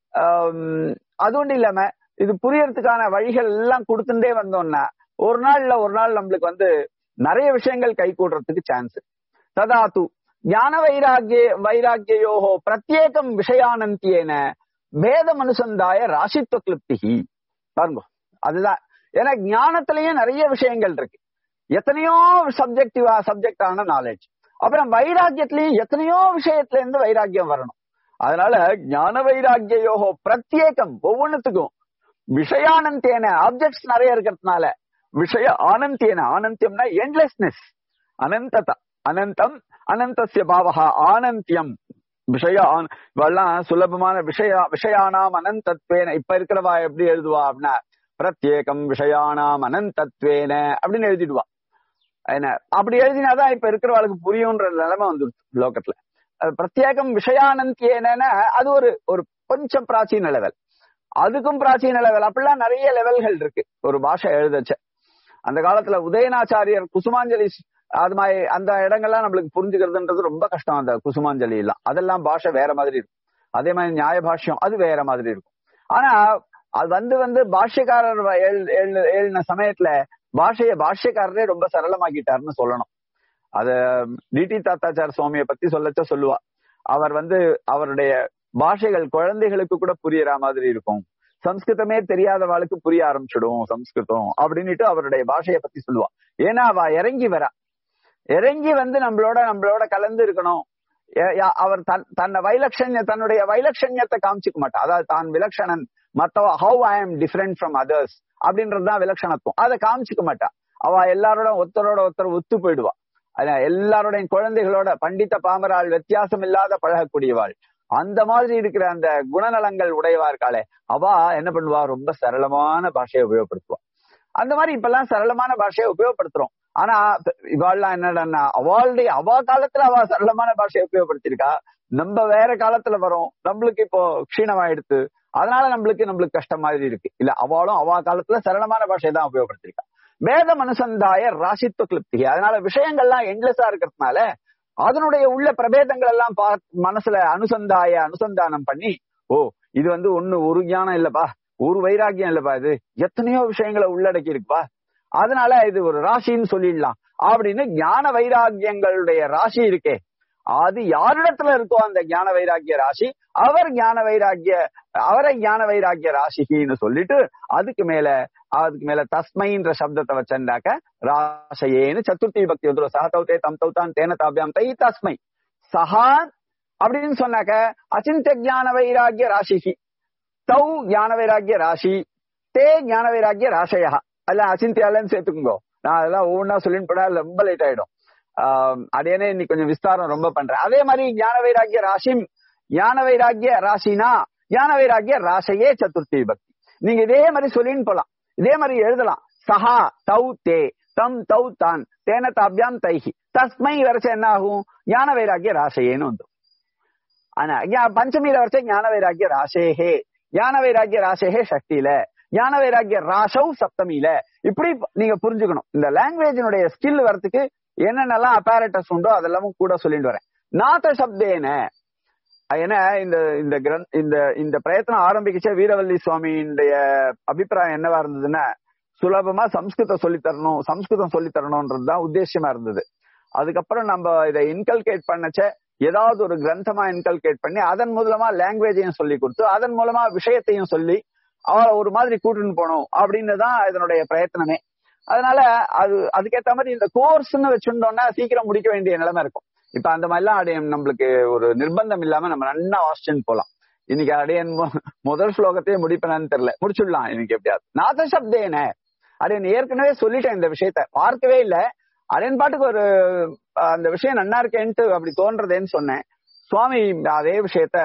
A: அது ஒன்றும் இல்லாம இது புரியறதுக்கான வழிகள் எல்லாம் கொடுத்துட்டே வந்தோம்னா ஒரு நாள்ல ஒரு நாள் நம்மளுக்கு வந்து நிறைய விஷயங்கள் கை கூடுறதுக்கு சான்ஸ் ததாத்து ஞான வைராகிய வைராகியோஹோ பிரத்யேகம் விஷயானந்தியேன வேதம் அனுசந்தாய ராசித்துவ கிளிப்திகி பாருங்க அதுதான் ஏன்னா ஞானத்திலயும் நிறைய விஷயங்கள் இருக்கு எத்தனையோ சப்ஜெக்டிவா சப்ஜெக்டான நாலேஜ் அப்புறம் வைராக்கியத்திலயும் எத்தனையோ விஷயத்துல இருந்து வைராக்கியம் வரணும் அதனால ஞான வைராக்கியோகோ பிரத்யேகம் ஒவ்வொன்றுத்துக்கும் விஷயானந்தேன ஆப்ஜெக்ட்ஸ் நிறைய இருக்கிறதுனால விஷய ஆனந்தியன ஆனந்தியம்னா என்லெஸ்னஸ் அனந்ததா அனந்தம் அனந்தசிய பாவகா ஆனந்தியம் விஷய இவெல்லாம் சுலபமான விஷய விஷயானாம் அனந்தத்வேன இப்ப இருக்கிறவா எப்படி எழுதுவா அப்படின்னா பிரத்யேகம் விஷயானாம் அனந்தத்வேன அப்படின்னு எழுதிடுவா என்ன அப்படி எழுதினாதான் இப்ப இருக்கிறவாளுக்கு புரியும்ன்ற நிலைமை வந்துருச்சு லோகத்துல பிரத்யேகம் விஷயானந்தியேன அது ஒரு ஒரு கொஞ்சம் பிராச்சீன லெவல் அதுக்கும் பிராச்சீன லெவல் அப்படிலாம் நிறைய லெவல்கள் இருக்கு ஒரு பாஷை எழுதச்ச அந்த காலத்துல உதயநாச்சாரியர் குசுமாஞ்சலி அது மாதிரி அந்த இடங்கள்லாம் நம்மளுக்கு புரிஞ்சுக்கிறதுன்றது ரொம்ப கஷ்டம் அந்த குசுமாஞ்சலி எல்லாம் அதெல்லாம் பாஷை வேற மாதிரி இருக்கும் அதே மாதிரி நியாய பாஷ்யம் அது வேற மாதிரி இருக்கும் ஆனா அது வந்து வந்து பாஷ்யக்காரர் எழுதின சமயத்துல பாஷைய பாஷ்யக்காரரே ரொம்ப சரளமாக்கிட்டாருன்னு சொல்லணும் அத டிடி தாத்தாச்சார சுவாமியை பத்தி சொல்லச்ச சொல்லுவா அவர் வந்து அவருடைய பாஷைகள் குழந்தைகளுக்கு கூட புரியற மாதிரி இருக்கும் சம்ஸ்கிருதமே தெரியாதவாளுக்கு புரிய ஆரம்பிச்சிடும் சம்ஸ்கிருதம் அப்படின்னுட்டு அவருடைய பாஷையை பத்தி சொல்லுவா ஏன்னா அவ இறங்கி வரா இறங்கி வந்து நம்மளோட நம்மளோட கலந்து இருக்கணும் அவர் தன் தன்னை வைலட்சண்ய தன்னுடைய வைலட்சண்யத்தை காமிச்சுக்க மாட்டா அதாவது தான் விலக்ஷணன் மத்தவ how I am different from others அப்படின்றதுதான் விலட்சணத்துவம் அதை காமிச்சுக்க மாட்டா அவ எல்லாரோட ஒருத்தரோட ஒருத்தர் ஒத்து போயிடுவா எல்லாரோடைய குழந்தைகளோட பண்டித்த பாமரால் வித்தியாசம் இல்லாத பழகக்கூடியவாள் அந்த மாதிரி இருக்கிற அந்த குணநலங்கள் உடையவா இருக்காளே அவ என்ன பண்ணுவா ரொம்ப சரளமான பாஷையை உபயோகப்படுத்துவா அந்த மாதிரி இப்ப எல்லாம் சரளமான பாஷையை உபயோகப்படுத்துறோம் ஆனா இவாள்லாம் என்னடா அவளுடைய அவ காலத்துல அவ சரளமான பாஷையை உபயோகப்படுத்திருக்கா நம்ம வேற காலத்துல வரோம் நம்மளுக்கு இப்போ க்ஷீணமாயிடுத்து அதனால நம்மளுக்கு நம்மளுக்கு கஷ்டம் மாதிரி இருக்கு இல்ல அவளும் அவ காலத்துல சரளமான பாஷையை தான் உபயோகப்படுத்திருக்கா வேதம் அனுசந்தாய ராசித்துவ கிளிப்தி அதனால விஷயங்கள்லாம் எண்ட்லெஸ்ஸா இருக்கிறதுனால அதனுடைய உள்ள பிரபேதங்கள் எல்லாம் பா மனசுல அனுசந்தாய அனுசந்தானம் பண்ணி ஓ இது வந்து ஒண்ணு ஒரு ஞானம் இல்லப்பா ஒரு வைராக்கியம் இல்லப்பா இது எத்தனையோ விஷயங்களை உள்ளடக்கி இருக்குப்பா அதனால இது ஒரு ராசின்னு சொல்லிடலாம் அப்படின்னு ஞான வைராகியங்களுடைய ராசி இருக்கே அது யாரிடத்துல இருக்கோ அந்த ஞான வைராகிய ராசி அவர் ஞான வைராகிய அவரை ஞான வைராகிய ராசிகின்னு சொல்லிட்டு அதுக்கு மேல அதுக்கு மேல தஸ்மைன்ற சப்தத்தை வச்சண்டாக்க ராசையேன்னு சதுர்த்தி பக்தி வந்துடும் சஹதௌத்தே தம் தௌதான் தேன தாபியாம் தை தஸ்மை சஹா அப்படின்னு சொன்னாக்க அச்சிந்த ஞான வைராகிய ராசிகி தௌ ஞான வைராகிய ராசி தே ஞான வைராகிய ராசையா அல்ல அச்சிந்தியாலன்னு சேர்த்துக்குங்கோ நான் அதெல்லாம் ஒவ்வொன்றா சொல்லிட்டு போனா ரொம்ப லேட் ஆயிடும் ஆஹ் அதேனே இன்னைக்கு கொஞ்சம் விஸ்தாரம் ரொம்ப பண்றேன் அதே மாதிரி ஞான வைராகிய ராசிம் ஞான வைராகிய ராசினா ஞான வைராகிய ராசையே சதுர்த்தி பக்தி நீங்க இதே மாதிரி சொல்லின்னு போலாம் இதே மாதிரி எழுதலாம் சஹா தௌ தே தம் தௌ தான் தேன தாபியாம் தைஹி தஸ்மை வரைச்ச என்ன ஆகும் ஞான வைராகிய ராசையேன்னு வந்துடும் ஆனா ஞா- பஞ்சமியில வரைச்ச ஞான வைராகிய ராசேஹே ஞான வைராகிய ராசேஹே சக்தியில ஞான வைராகிய ராசவ் சப்தமியில இப்படி நீங்க புரிஞ்சுக்கணும் இந்த லாங்குவேஜினுடைய ஸ்கில் வரதுக்கு என்னென்னலாம் அப்பாரட்டஸ் உண்டோ அதெல்லாமும் கூட சொல்லிட்டு வரேன் நாத சப்தேன ஏன்னா இந்த இந்த கிரந்த் இந்த இந்த பிரயத்தனம் ஆரம்பிக்கச்ச வீரவல்லி சுவாமியுடைய அபிப்பிராயம் என்னவா இருந்ததுன்னா சுலபமா சம்ஸ்கிருதம் சொல்லி தரணும் சம்ஸ்கிருதம் சொல்லி தரணும்ன்றது தான் உத்தேசியமா இருந்தது அதுக்கப்புறம் நம்ம இதை இன்கல்கேட் பண்ணச்ச ஏதாவது ஒரு கிரந்தமா இன்கல்கேட் பண்ணி அதன் மூலமா லாங்குவேஜையும் சொல்லி கொடுத்து அதன் மூலமா விஷயத்தையும் சொல்லி அவளை ஒரு மாதிரி கூட்டுன்னு போகணும் அப்படின்னு தான் இதனுடைய பிரயத்தனமே அதனால அது அதுக்கேத்த மாதிரி இந்த கோர்ஸ்னு வச்சுட்டோம்னா சீக்கிரம் முடிக்க வேண்டிய நிலைமை இருக்கும் இப்ப அந்த மாதிரிலாம் அடையன் நம்மளுக்கு ஒரு நிர்பந்தம் இல்லாம நம்ம நல்லா வாசிச்சுன்னு போலாம் இன்னைக்கு அடையன் மு- முதல் ஸ்லோகத்தையே முடிப்பேனான்னு தெரியல முடிச்சுடலாம் இன்னைக்கு எப்படியாவது நாத சப்தேன அடையன் ஏற்கனவே சொல்லிட்டேன் இந்த விஷயத்த பார்க்கவே இல்ல அடையன் பாட்டுக்கு ஒரு அஹ், அந்த விஷயம் நன்னா இருக்கேன்ட்டு அப்படி தோன்றதேன்னு சொன்னேன் சுவாமி அதே விஷயத்த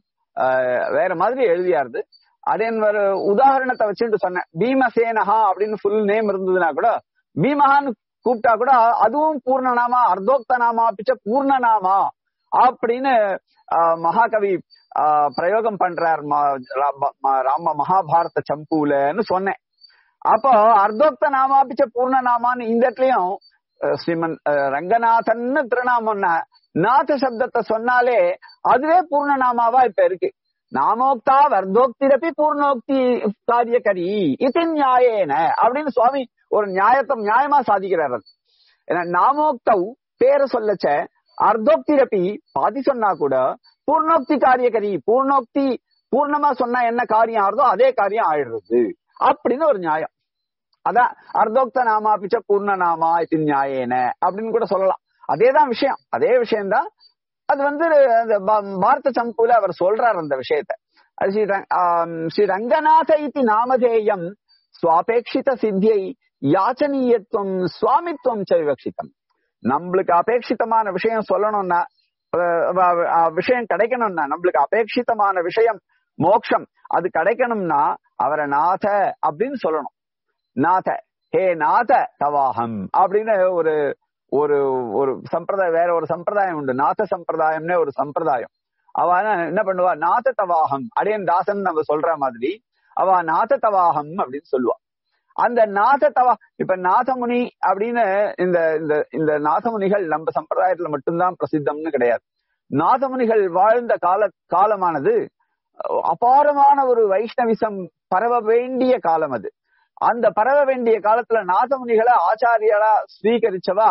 A: அஹ், வேற மாதிரி எழுதியாருது அதேன் ஒரு உதாரணத்தை வச்சுட்டு சொன்னேன் பீமசேனஹா அப்படின்னு ஃபுல் நேம் இருந்ததுன்னா கூட பீமஹான்னு கூப்பிட்டா கூட அதுவும் பூர்ணநாமா அர்த்தோக்த நாமா பிச்ச பூர்ணநாமா அப்படின்னு ஆஹ், மகாகவி ஆஹ், பிரயோகம் பண்றார் ம- ராம ம- ராம மகாபாரத சம்பூலன்னு சொன்னேன் அப்போ அர்த்தோக்த நாமா பிச்ச பூர்ணநாமான்னு இந்த இடத்துலயும் அஹ், ஸ்ரீமன் அஹ், ரங்கநாதன்னு திருநாமம்னா நாத சப்தத்தை சொன்னாலே அதுவே பூர்ணநாமாவா இப்ப இருக்கு நாமோக்தா வர்த்தோக்திரப்பி பூர்ணோக்தி காரியகரி இது நியாயேன அப்படின்னு சுவாமி ஒரு நியாயத்தை நியாயமா சாதிக்கிறார் அது. ஏன்னா நாமோக்தவ் பேரை சொல்லச்ச அர்த்தோக்திரப்பி பாதி சொன்னா கூட பூர்ணோக்தி காரியகரி பூர்ணோக்தி பூர்ணமா சொன்னா என்ன காரியம் ஆறுதோ அதே காரியம் ஆயிடுறது அப்படின்னு ஒரு நியாயம் அதான் அர்த்தோக்த நாமா பிச்ச பூர்ண நாமா இது நியாயேன அப்படின்னு கூட சொல்லலாம் அதேதான் விஷயம் அதே விஷயம்தான் அது வந்து அந்த பா- பாரத சம்பூல அவர் சொல்றார் அந்த விஷயத்த அது ஸ்ரீ ரங்- ஆம், ஸ்ரீ ரங்கநாத இது நாமதேயம் சுவாபேட்சித சித்தியை யாச்சனீயத்துவம் சுவாமித்துவம் ச விவக்ஷிதம் நம்மளுக்கு அபேட்சிதமான விஷயம் சொல்லணும்னா அஹ், அஹ், அஹ், விஷயம் கிடைக்கணும்னா நம்மளுக்கு அபேட்சிதமான விஷயம் மோக்ஷம் அது கிடைக்கணும்னா அவரை நாத அப்படின்னு சொல்லணும் நாத ஹே நாத தவாகம் அப்படின்னு ஒரு ஒரு ஒரு சம்பிரதாயம் வேற ஒரு சம்பிரதாயம் உண்டு நாத சம்பிரதாயம்னே ஒரு சம்பிரதாயம் அவ என்ன- என்ன பண்ணுவா நாத தவாகம் அடையன் தாசன் நம்ம சொல்ற மாதிரி அவ நாத தவாகம் அப்படின்னு சொல்லுவா அந்த நாத தவா இப்ப நாதமுனி அப்படின்னு இந்த இந்த இந்த நாதமுனிகள் நம்ம சம்பிரதாயத்துல மட்டும்தான் பிரசித்தம்னு கிடையாது நாதமுனிகள் வாழ்ந்த கால காலமானது அஹ், அபாரமான ஒரு வைஷ்ணவிசம் பரவ வேண்டிய காலம் அது அந்த பரவ வேண்டிய காலத்துல நாதமுனிகளை ஆச்சாரியரா ஸ்வீகரிச்சவா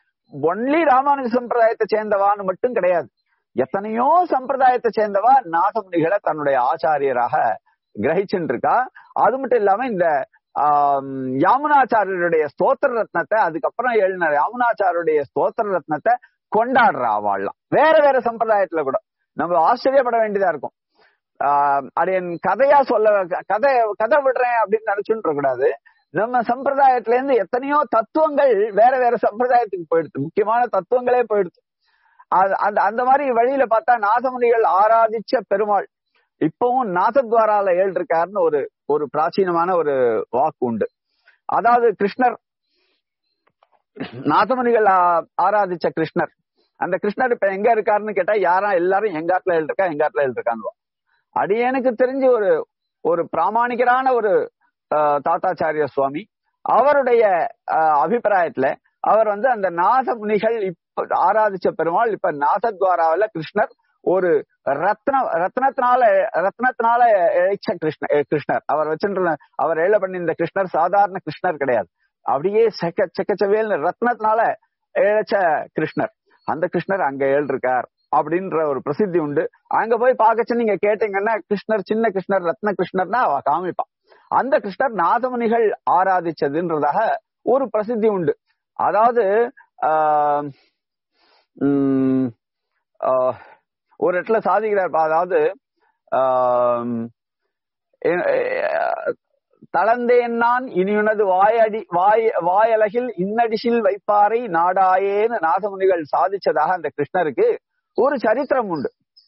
A: ஒன்லி ராமானுஜ சம்பிரதாயத்தை சேர்ந்தவான்னு மட்டும் கிடையாது எத்தனையோ சம்பிரதாயத்தை சேர்ந்தவா நாதமுனிகளை தன்னுடைய ஆச்சாரியராக கிரகிச்சுட்டு இருக்கா அது மட்டும் இல்லாம இந்த ஆம், யாமுனாச்சாரியருடைய ஸ்தோத்திர ரத்னத்தை அதுக்கப்புறம் எழுதின யாமுனாச்சாரியருடைய ஸ்தோத்திர ரத்னத்தை கொண்டாடுறா அவள்லாம் வேற வேற சம்பிரதாயத்துல கூட நம்ம ஆச்சரியப்பட வேண்டியதா இருக்கும் ஆஹ் அது என் கதையா சொல்ல கதை கதை விடுறேன் அப்படின்னு நினைச்சுட்டு கூடாது நம்ம சம்பிரதாயத்துல இருந்து எத்தனையோ தத்துவங்கள் வேற வேற சம்பிரதாயத்துக்கு போயிடுது முக்கியமான தத்துவங்களே போயிடுது அது- அந்த அந்த மாதிரி வழியில பார்த்தா நாதமுனிகள் ஆராதிச்ச பெருமாள் இப்பவும் நாதத்வாரால ஏழு இருக்காருன்னு ஒரு ஒரு பிராச்சீனமான ஒரு வாக்கு உண்டு அதாவது கிருஷ்ணர் நாதமுனிகள் ஆ- ஆராதிச்ச கிருஷ்ணர் அந்த கிருஷ்ணர் இப்ப எங்க இருக்காருன்னு கேட்டா யாரா எல்லாரும் எங்க ஆத்துல இருக்கா எங்க ஆத்துல இருக்கான்னு அடியனுக்கு தெரிஞ்சு ஒரு ஒரு பிராமணிகரான ஒரு ஆஹ், தாத்தாச்சாரிய சுவாமி அவருடைய ஆஹ், அபிப்பிராயத்துல அவர் வந்து அந்த நாத முனிகள் இப்ப ஆராதிச்ச பெருமாள் இப்ப நாதத்வாராவில கிருஷ்ணர் ஒரு ரத்ன ரத்னத்தினால ரத்னத்தினால இழைச்ச கிருஷ்ண அஹ் கிருஷ்ணர் அவர் வச்சிருந்த அவர் ஏழ பண்ணி இந்த கிருஷ்ணர் சாதாரண கிருஷ்ணர் கிடையாது அப்படியே செக்க செக்கச்சவேல்னு ரத்னத்தினால இழைச்ச கிருஷ்ணர் அந்த கிருஷ்ணர் அங்க ஏழு இருக்கார் அப்படின்ற ஒரு பிரசித்தி உண்டு அங்க போய் பார்க்கச்சு நீங்க கேட்டீங்கன்னா கிருஷ்ணர் சின்ன கிருஷ்ணர் ரத்ன கிருஷ்ணர்னா அவ காமிப்பான் அந்த கிருஷ்ணர் நாதமுனிகள் ஆராதிச்சதுன்றதாக ஒரு பிரசித்தி உண்டு அதாவது ஆஹ் உம் ஆஹ் ஒரு இடத்துல சாதிக்கிறார் அதாவது ஆஹ் எ- எ- தளர்ந்தேன் நான் இனியுனது வாயடி வாய் வாயலகில் இன்னடிசில் வைப்பாரை நாடாயேன்னு நாதமுனிகள் சாதிச்சதாக அந்த கிருஷ்ணருக்கு ஒரு சரித்திரம் உண்டு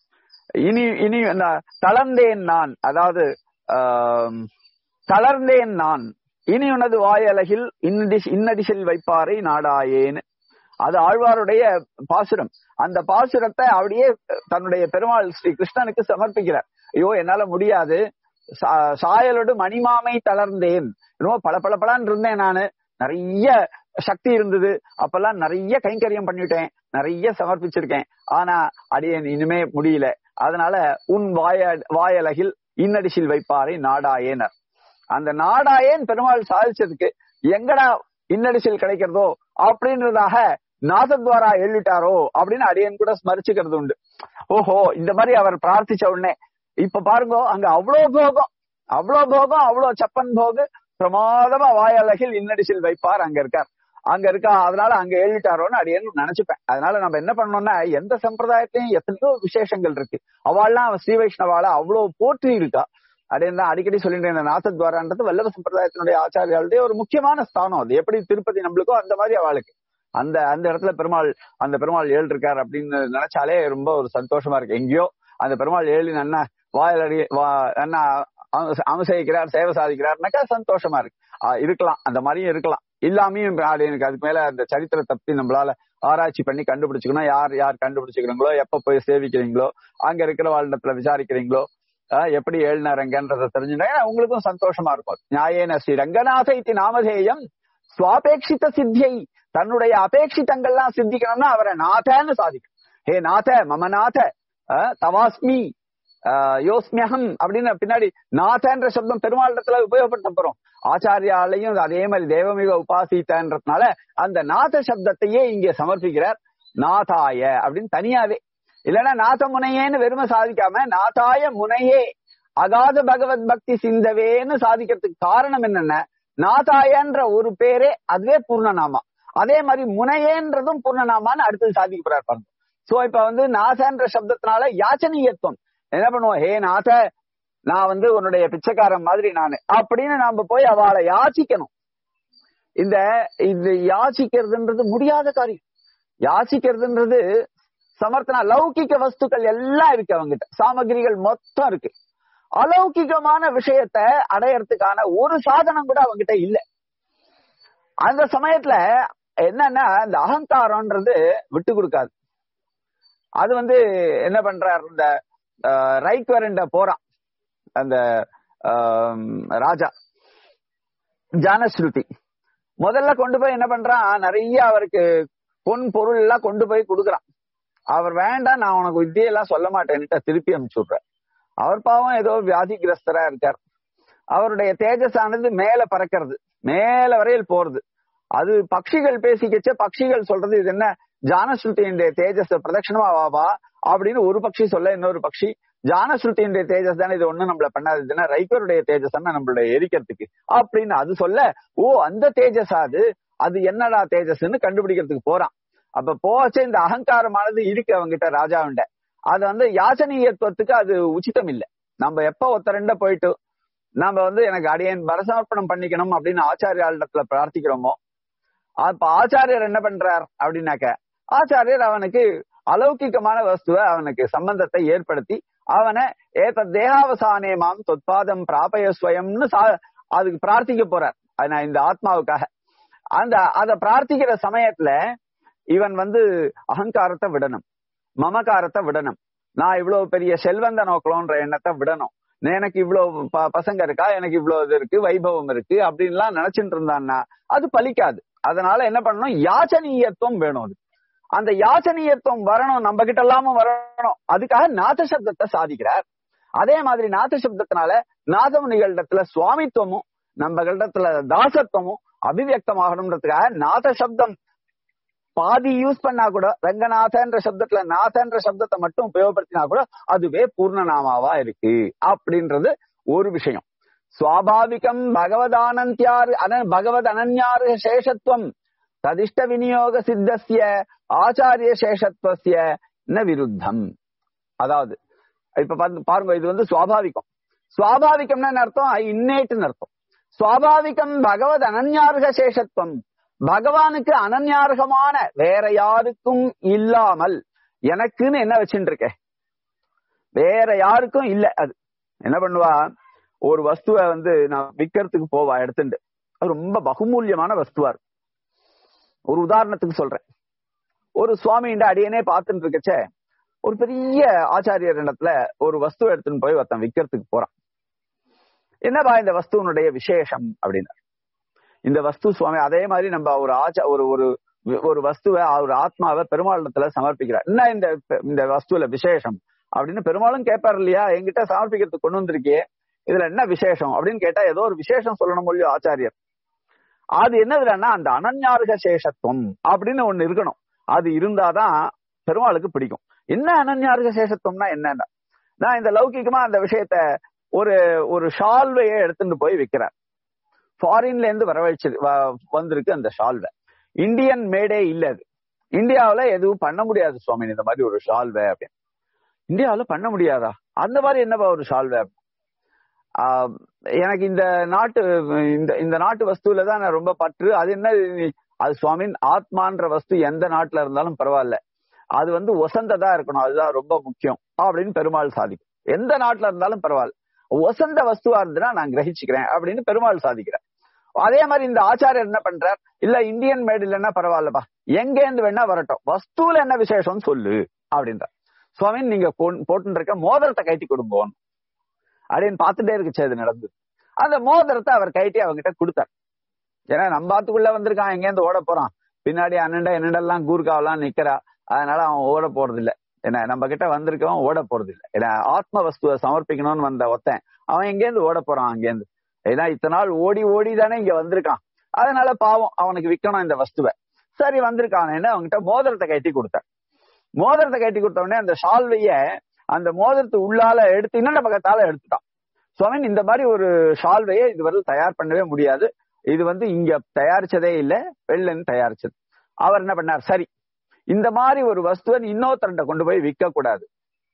A: இனி இனி என்ன- தளர்ந்தேன் நான் அதாவது ஆம், தளர்ந்தேன் நான் இனி உனது வாயலகில் இன்னடிஸ் இன்னடிசில் வைப்பாரை நாடாயேன்னு அது ஆழ்வாருடைய பாசுரம் அந்த பாசுரத்தை அப்படியே தன்னுடைய பெருமாள் ஸ்ரீ கிருஷ்ணனுக்கு சமர்ப்பிக்கிறார் ஐயோ என்னால முடியாது சா- சாயலோடு மணிமாமை தளர்ந்தேன் ரொம்ப பல பல பலன்னு இருந்தேன் நானு நிறைய சக்தி இருந்தது அப்பெல்லாம் நிறைய கைங்கரியம் பண்ணிட்டேன் நிறைய சமர்ப்பிச்சிருக்கேன் ஆனா அடியேன் இனிமே முடியல அதனால உன் வாய வாயலகில் இன்னடிசில் வைப்பாரை நாடாயேனர் அந்த நாடாயேன் பெருமாள் சாதிச்சதுக்கு எங்கடா இன்னடிசில் கிடைக்கிறதோ அப்படின்றதாக நாதத்வாரா எழுதிட்டாரோ அப்படின்னு அடியன் கூட ஸ்மரிச்சுக்கிறது உண்டு ஓஹோ இந்த மாதிரி அவர் பிரார்த்திச்ச உடனே இப்ப பாருங்க அங்க அவ்வளவு போகம் அவ்வளவு போகம் அவ்வளவு சப்பன் போகு பிரமாதமா வாயலகில் இன்னடிசில் வைப்பார் அங்க இருக்கார் அங்க இருக்கா அதனால அங்க எழுதிட்டாரோன்னு அடியேன்னு நினைச்சுப்பேன் அதனால நம்ம என்ன பண்ணோம்னா எந்த சம்பிரதாயத்திலையும் எத்தனையோ விசேஷங்கள் இருக்கு அவள்லாம் ஸ்ரீ வைஷ்ணவால அவ்வளவு போற்றி இருக்கா அப்படின்னு தான் அடிக்கடி சொல்லிட்டு இந்த நாசத்வாரான்றது வல்லவ சம்பிரதாயத்தினுடைய ஆச்சாரியாளுடைய ஒரு முக்கியமான ஸ்தானம் அது எப்படி திருப்பதி நம்மளுக்கோ அந்த மாதிரி அவளுக்கு அந்த அந்த இடத்துல பெருமாள் அந்த பெருமாள் ஏழு இருக்கார் அப்படின்னு நினைச்சாலே ரொம்ப ஒரு சந்தோஷமா இருக்கு எங்கேயோ அந்த பெருமாள் ஏழின் அண்ணா வாயிலடி வா அண்ணா அம- அமசயிக்கிறார் சேவை சாதிக்கிறார்னாக்கா சந்தோஷமா இருக்கு ஆஹ் இருக்கலாம் அந்த மாதிரியும் இருக்கலாம் இல்லாமையும் அது எனக்கு அதுக்கு மேல அந்த சரித்திரத்தை பத்தி நம்மளால ஆராய்ச்சி பண்ணி கண்டுபிடிச்சுக்கணும் யார் யார் கண்டுபிடிச்சுக்கிறீங்களோ எப்ப போய் சேவிக்கிறீங்களோ அங்க இருக்கிற வாழ்டத்துல விசாரிக்கிறீங்களோ ஆஹ் எப்படி எழுனாரங்கன்றதை தெரிஞ்சுட்டா உங்களுக்கும் சந்தோஷமா இருக்கும் நியாயேன ஸ்ரீ ரங்கநாத இத்தி நாமதேயம் சுவாபேட்சித சித்தியை தன்னுடைய அபேட்சிதங்கள்லாம் சித்திக்கணும்னா அவரை நாதன்னு சாதிக்கும் ஹே நாத மம நாத ஆஹ் தவாஸ்மி ஆஹ் யோஸ்மியகம் அப்படின்னு பின்னாடி நாதன்ற சப்தம் பெருமாளிடத்துல உபயோகப்படுத்த போறோம் ஆச்சாரியாலையும் அதே மாதிரி தேவமிக உபாசித்தன்றதுனால அந்த நாத சப்தத்தையே இங்கே சமர்ப்பிக்கிறார் நாதாய அப்படின்னு தனியாவே இல்லைன்னா நாத முனையேன்னு வெறுமை சாதிக்காம நாதாய முனையே அகாத பகவத் பக்தி சிந்தவேன்னு சாதிக்கிறதுக்கு காரணம் என்னன்னா நாதாயன்ற ஒரு பேரே அதுவே பூர்ணநாமா அதே மாதிரி முனையேன்றதும் பூர்ணநாமான்னு அடுத்தது சாதிக்கப்படுறார் பாருங்க சோ இப்ப வந்து நாசன்ற சப்தத்தினால யாச்சனீயத்துவம் என்ன பண்ணுவோம் ஹே நாத நான் வந்து உன்னுடைய பிச்சைக்காரன் மாதிரி நானு அப்படின்னு நாம போய் அவளை யாச்சிக்கணும் இந்த இது யாச்சிக்கிறதுன்றது முடியாத காரியம் யாச்சிக்கிறதுன்றது சமர்த்தனா லௌகிக வஸ்துக்கள் எல்லாம் இருக்கு அவங்கிட்ட சாமகிரிகள் மொத்தம் இருக்கு அலௌகிகமான விஷயத்த அடையறதுக்கான ஒரு சாதனம் கூட அவங்கிட்ட இல்ல அந்த சமயத்துல என்னன்னா இந்த அகங்காரம்ன்றது விட்டு கொடுக்காது அது வந்து என்ன பண்றார் இந்த ரைட் வரண்ட போறான் அந்த ஆம், ராஜா ஜானஸ்ருதி முதல்ல கொண்டு போய் என்ன பண்றான் நிறைய அவருக்கு பொன் பொருள் எல்லாம் கொண்டு போய் கொடுக்குறான் அவர் வேண்டாம் நான் உனக்கு வித்தியெல்லாம் சொல்ல மாட்டேன்னுட்டு திருப்பி அனுப்பிச்சு விடுறேன் அவர் பாவம் ஏதோ வியாதிகிரஸ்தரா இருக்கார் அவருடைய தேஜஸானது மேல பறக்கிறது மேல வரையில் போறது அது பட்சிகள் பேசிக்கச்ச பட்சிகள் சொல்றது இது என்ன ஜானஸ்ருதியுடைய தேஜஸ் பிரதட்சணமா வாவா அப்படின்னு ஒரு பட்சி சொல்ல இன்னொரு பட்சி ஜானஸ்ருதியுடைய தேஜஸ் தானே இது ஒண்ணும் நம்மள பண்ணாது இதுன்னா ரைக்கருடைய தேஜஸ் நம்மளுடைய எரிக்கிறதுக்கு அப்படின்னு அது சொல்ல ஓ அந்த தேஜஸ் அது அது என்னடா தேஜஸ்ன்னு கண்டுபிடிக்கிறதுக்கு போறான் அப்ப போச்சே இந்த அகங்காரமானது இருக்கு அவங்கிட்ட ராஜாவிண்ட அது வந்து யாச்சனீயத்துவத்துக்கு அது உச்சிதம் இல்ல நம்ம எப்ப ஒருத்தரண்ட போயிட்டு நாம வந்து எனக்கு அடியேன் பரசமர்ப்பணம் பண்ணிக்கணும் அப்படின்னு ஆச்சாரியாளிடத்துல பிரார்த்திக்கிறோமோ அப்ப ஆச்சாரியர் என்ன பண்றார் அப்படின்னாக்க ஆச்சாரியர் அவனுக்கு அலௌகிகமான வஸ்துவ அவனுக்கு சம்பந்தத்தை ஏற்படுத்தி அவனை ஏத்த தேகாவசானே மாம் தொத்பாதம் பிராபய ஸ்வயம்னு சா- அதுக்கு பிரார்த்திக்க போறார் அது நான் இந்த ஆத்மாவுக்காக அந்த அத பிரார்த்திக்கிற சமயத்துல இவன் வந்து அகங்காரத்தை விடணும் மமகாரத்தை விடணும் நான் இவ்வளவு பெரிய செல்வந்த நோக்கலோன்ற எண்ணத்தை விடணும் எனக்கு இவ்வளவு ப- பசங்க இருக்கா எனக்கு இவ்வளவு இது இருக்கு வைபவம் இருக்கு அப்படின்லாம் நினைச்சிட்டு இருந்தான்னா அது பலிக்காது அதனால என்ன பண்ணணும் யாச்சனீயத்துவம் வேணும் அது அந்த யாச்சனீயத்துவம் வரணும் நம்ம கிட்ட எல்லாமும் வரணும் அதுக்காக நாத சப்தத்தை சாதிக்கிறார் அதே மாதிரி நாத சப்தத்தினால நாதமுனிகளிடத்துல சுவாமித்துவமும் நம்ம இடத்துல தாசத்துவமும் அபிவியக்தமாகணும்ன்றதுக்காக நாத சப்தம் பாதி யூஸ் பண்ணா கூட ரங்கநாதன்ற சப்தத்துல நாதன்ற சப்தத்தை மட்டும் உபயோகப்படுத்தினா கூட அதுவே பூர்ணநாமாவா இருக்கு அப்படின்றது ஒரு விஷயம் சுவாபாவிகம் பகவதானந்தியார் அன பகவத் அனன்யாரு சேஷத்துவம் ததிஷ்ட விநியோக சித்தசிய ஆச்சாரிய சேஷத்துவசிய ந விருத்தம் அதாவது இப்ப பாத்து- பாருங்க இது வந்து சுவாபாவிகம் சுவாபாவிகம்னா என்ன அர்த்தம் இன்னேட்டுன்னு அர்த்தம் சுவாபாவிகம் பகவத் அனன்யார்க சேஷத்துவம் பகவானுக்கு அனன்யார்கமான வேற யாருக்கும் இல்லாமல் எனக்குன்னு என்ன வச்சுட்டு இருக்க வேற யாருக்கும் இல்ல அது என்ன பண்ணுவா ஒரு வஸ்துவை வந்து நான் விக்கிறதுக்கு போவா எடுத்துட்டு அது ரொம்ப பகுமூல்யமான வஸ்துவா இருக்கும் ஒரு உதாரணத்துக்கு சொல்றேன் ஒரு சுவாமியின் அடியனே பார்த்துட்டு இருக்கச்சே ஒரு பெரிய ஆச்சாரியர் இடத்துல ஒரு வஸ்து எடுத்துன்னு போய் ஒருத்தன் விக்கிறதுக்கு போறான் என்னப்பா இந்த வஸ்துவனுடைய விசேஷம் அப்படின்னா இந்த வஸ்து சுவாமி அதே மாதிரி நம்ம ஒரு ஆச்சா ஒரு ஒரு ஒரு வஸ்துவை ஒரு ஆத்மாவை பெருமாளிடத்துல சமர்ப்பிக்கிறார் என்ன இந்த இந்த வஸ்துல விசேஷம் அப்படின்னு பெருமாளும் கேட்பார் இல்லையா என்கிட்ட சமர்ப்பிக்கிறதுக்கு கொண்டு வந்திருக்கியே இதுல என்ன விசேஷம் அப்படின்னு கேட்டா ஏதோ ஒரு விசேஷம் சொல்லணும் இல்லையோ ஆச்சாரியர் அது என்னதுலன்னா அந்த அனன்யார்க சேஷத்துவம் அப்படின்னு ஒண்ணு இருக்கணும் அது இருந்தாதான் பெருமாளுக்கு பிடிக்கும் என்ன அனன்யார்க சேஷத்துவம்னா என்னன்னா நான் இந்த லௌகிகமா அந்த விஷயத்த ஒரு ஒரு ஷால்வையை எடுத்துட்டு போய் விற்கிறார் ஃபாரின்ல இருந்து வரவழைச்சு வ- வந்திருக்கு அந்த ஷால்வை இந்தியன் மேடே இல்ல அது இந்தியாவுல எதுவும் பண்ண முடியாது சுவாமி இந்த மாதிரி ஒரு ஷால்வை அப்படின்னு இந்தியாவுல பண்ண முடியாதா அந்த மாதிரி என்னப்பா ஒரு ஷால்வை ஆஹ் எனக்கு இந்த நாட்டு இந்த இந்த நாட்டு வஸ்துல தான் நான் ரொம்ப பற்று அது என்ன நீ- அது சுவாமின் ஆத்மான்ற வஸ்து எந்த நாட்டுல இருந்தாலும் பரவாயில்ல அது வந்து ஒசந்ததா இருக்கணும் அதுதான் ரொம்ப முக்கியம் அப்படின்னு பெருமாள் சாதிக்கும் எந்த நாட்டுல இருந்தாலும் பரவாயில்ல ஒசந்த வஸ்துவா இருந்துன்னா நான் கிரகிச்சுக்கிறேன் அப்படின்னு பெருமாள் சாதிக்கிறேன் அதே மாதிரி இந்த ஆச்சாரியர் என்ன பண்றார் இல்ல இந்தியன் மேட் இல்லைன்னா பரவாயில்லப்பா எங்க இருந்து வேணா வரட்டும் வஸ்துல என்ன விசேஷம் சொல்லு அப்படின்றார் சுவாமி நீங்க போட்டு இருக்க மோதிரத்தை கைட்டி கொடுங்கோன்னு அப்படின்னு பார்த்துட்டே இருக்குச்சு அது நடந்தது அந்த மோதிரத்தை அவர் கைட்டி அவங்கிட்ட கொடுத்தார் ஏன்னா நம்ம பாத்துக்குள்ள வந்திருக்கான் எங்கேருந்து ஓட போறான் பின்னாடி அண்ணன்டா என்னடெல்லாம் கூர்காவெல்லாம் நிக்கிறா அதனால அவன் ஓட போறது இல்ல என்ன நம்ம கிட்ட வந்திருக்கவன் ஓட போறது இல்ல ஏன்னா ஆத்ம வஸ்துவை சமர்ப்பிக்கணும்னு வந்த ஒருத்தன் அவன் எங்கேருந்து ஓட போறான் அங்கேருந்து ஏன்னா இத்தனை நாள் ஓடி ஓடி தானே இங்க வந்திருக்கான் அதனால பாவம் அவனுக்கு விற்கணும் இந்த வஸ்துவை சரி வந்திருக்கான் என்ன அவன்கிட்ட மோதிரத்தை கட்டி கொடுத்தார் மோதிரத்தை கட்டி கொடுத்த உடனே அந்த ஷால்வைய அந்த மோதிரத்து உள்ளால எடுத்து இன்னொரு பக்கத்தால எடுத்துட்டான் சுவாமி இந்த மாதிரி ஒரு ஷால்வையை இதுவரை தயார் பண்ணவே முடியாது இது வந்து இங்க தயாரிச்சதே இல்ல வெள்ளன்னு தயாரிச்சது அவர் என்ன பண்ணார் சரி இந்த மாதிரி ஒரு வஸ்துவை நீ இன்னொருத்தர்கிட்ட கொண்டு போய் விற்க கூடாது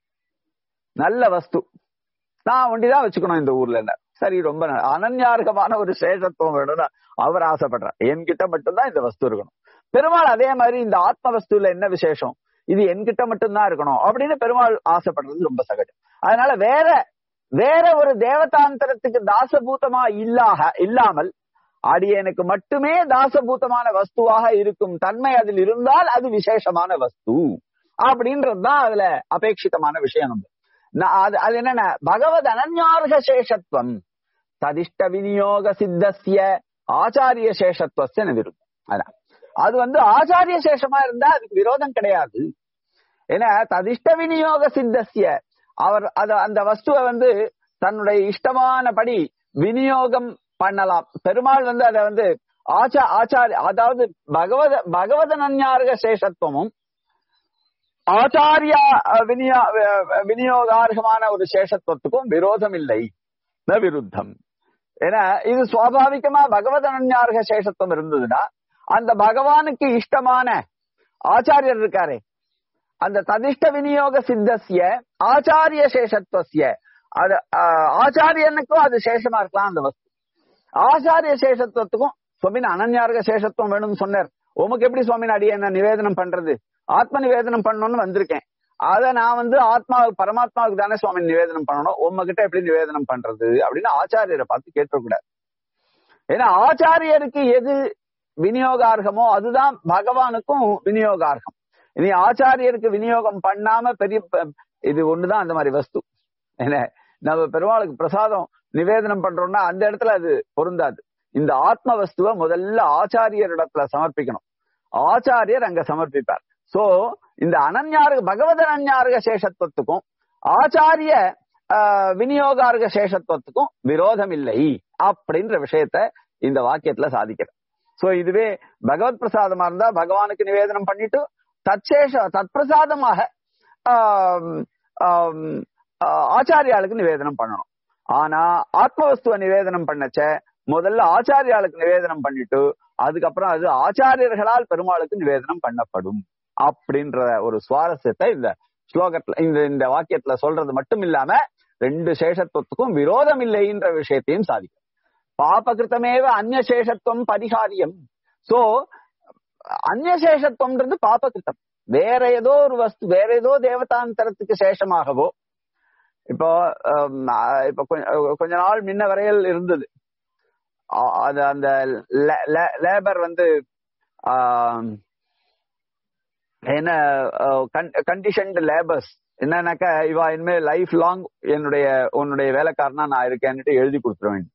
A: நல்ல வஸ்து நான் ஒண்டிதான் வச்சுக்கணும் இந்த ஊர்ல என்ன சரி ரொம்ப ந- அனன்யார்கமான ஒரு சேஷத்துவம் வேணும்னு அவர் ஆசைப்படுறார் என்கிட்ட மட்டும்தான் இந்த வஸ்து இருக்கணும் பெருமாள் அதே மாதிரி இந்த ஆத்ம வஸ்துல என்ன விசேஷம் இது என்கிட்ட மட்டும்தான் இருக்கணும் அப்படின்னு பெருமாள் ஆசைப்படுறது ரொம்ப சகஜம் அதனால வேற வேற ஒரு தேவதாந்திரத்துக்கு தாசபூதமா இல்லாக இல்லாமல் அடியனுக்கு மட்டுமே தாசபூதமான வஸ்துவாக இருக்கும் தன்மை அதில் இருந்தால் அது விசேஷமான வஸ்து அப்படின்றதுதான் அதுல அபேட்சிதமான விஷயம் நம்ம நான் அது அது என்னன்னா பகவத் அனன்யார்க சேஷத்துவம் ததிஷ்ட விநியோக சித்தசிய ஆச்சாரிய சேஷத்துவஸ்ய விருப்பம் அதான் அது வந்து ஆச்சாரிய சேஷமா இருந்தா அதுக்கு விரோதம் கிடையாது ஏன்னா ததிஷ்ட விநியோக சித்தசிய அவர் அது அந்த வஸ்துவை வந்து தன்னுடைய இஷ்டமானபடி விநியோகம் பண்ணலாம் பெருமாள் வந்து அதை வந்து ஆச்சா ஆச்சாரிய அதாவது பகவத பகவத நன்யார்க சேஷத்துவமும் ஆச்சாரியா அஹ், விநியோ அஹ், விநியோகார்கமான ஒரு சேஷத்துவத்துக்கும் விரோதம் இல்லை ந விருத்தம் ஏன்னா இது சுவாபாவிகமா பகவத நன்யார்க சேஷத்துவம் இருந்ததுன்னா அந்த பகவானுக்கு இஷ்டமான ஆச்சாரியர் இருக்காரே அந்த ததிஷ்ட விநியோக சித்தசிய ஆச்சாரிய சேஷத்துவசிய அது ஆஹ், ஆச்சாரியனுக்கும் அது சேஷமா இருக்கலாம் அந்த வஸ்து ஆச்சாரிய சேஷத்துவத்துக்கும் சுவாமின் அனன்யார்க சேஷத்துவம் வேணும்னு சொன்னார் உமக்கு எப்படி சுவாமின் அடிய என்ன நிவேதனம் பண்றது ஆத்ம நிவேதனம் பண்ணணும்னு வந்திருக்கேன் அத நான் வந்து ஆத்மா பரமாத்மாவுக்கு தானே சுவாமி நிவேதனம் பண்ணணும் உங்ககிட்ட எப்படி நிவேதனம் பண்றது அப்படின்னு ஆச்சாரியரை பார்த்து கேட்கக்கூடாது ஏன்னா ஆச்சாரியருக்கு எது விநியோகார்கமோ அதுதான் பகவானுக்கும் விநியோகார்கம் இனி ஆச்சாரியருக்கு விநியோகம் பண்ணாம பெரிய ப- இது ஒண்ணுதான் அந்த மாதிரி வஸ்து என்ன நம்ம பெருமாளுக்கு பிரசாதம் நிவேதனம் பண்றோம்னா அந்த இடத்துல அது பொருந்தாது இந்த ஆத்ம வஸ்துவை முதல்ல ஆச்சாரியரிடத்துல சமர்ப்பிக்கணும் ஆச்சாரியர் அங்க சமர்ப்பிப்பார் சோ இந்த அனன்யார்க பகவத் அனன்யார்க சேஷத்துவத்துக்கும் ஆச்சாரிய ஆஹ், விநியோகார்க சேஷத்துவத்துக்கும் விரோதம் இல்லை அப்படின்ற விஷயத்த இந்த வாக்கியத்துல சாதிக்கிறார் சோ இதுவே பகவத் பிரசாதமா இருந்தா பகவானுக்கு நிவேதனம் பண்ணிட்டு தற்சேஷ தற்பிரசாதமாக ஆம், ஆம், ஆ, ஆச்சாரியாளுக்கு நிவேதனம் பண்ணணும் ஆனா ஆத்மவஸ்துவ நிவேதனம் பண்ணச்ச முதல்ல ஆச்சாரியாளுக்கு நிவேதனம் பண்ணிட்டு அதுக்கப்புறம் அது ஆச்சாரியர்களால் பெருமாளுக்கு நிவேதனம் பண்ணப்படும் அப்படின்ற ஒரு சுவாரஸ்யத்தை இந்த ஸ்லோகத்துல இந்த இந்த வாக்கியத்துல சொல்றது மட்டும் இல்லாம ரெண்டு சேஷத்துவத்துக்கும் விரோதம் இல்லைன்ற விஷயத்தையும் சாதிக்கும் பாபகிருத்தமேவ அந்நிய சேஷத்துவம் பரிகாரியம் சோ அந்நிய சேஷத்துவம்ன்றது பாபகிருத்தம் வேற ஏதோ ஒரு வஸ்து வேற ஏதோ தேவதாந்தரத்துக்கு சேஷமாகவோ இப்போ ஆம், ஆஹ், இப்போ கொஞ்ச- கொஞ்ச நாள் முன்ன வரையில் இருந்தது ஆ- அது அந்த லேபர் வந்து ஆம், என்ன கண்டிஷன்டு லேபர்ஸ் என்னன்னாக்கா இவா இனிமே லைஃப் லாங் என்னுடைய உன்னுடைய வேலைக்காரனா நான் இருக்கேன்னுட்டு எழுதி கொடுத்துட வேண்டும்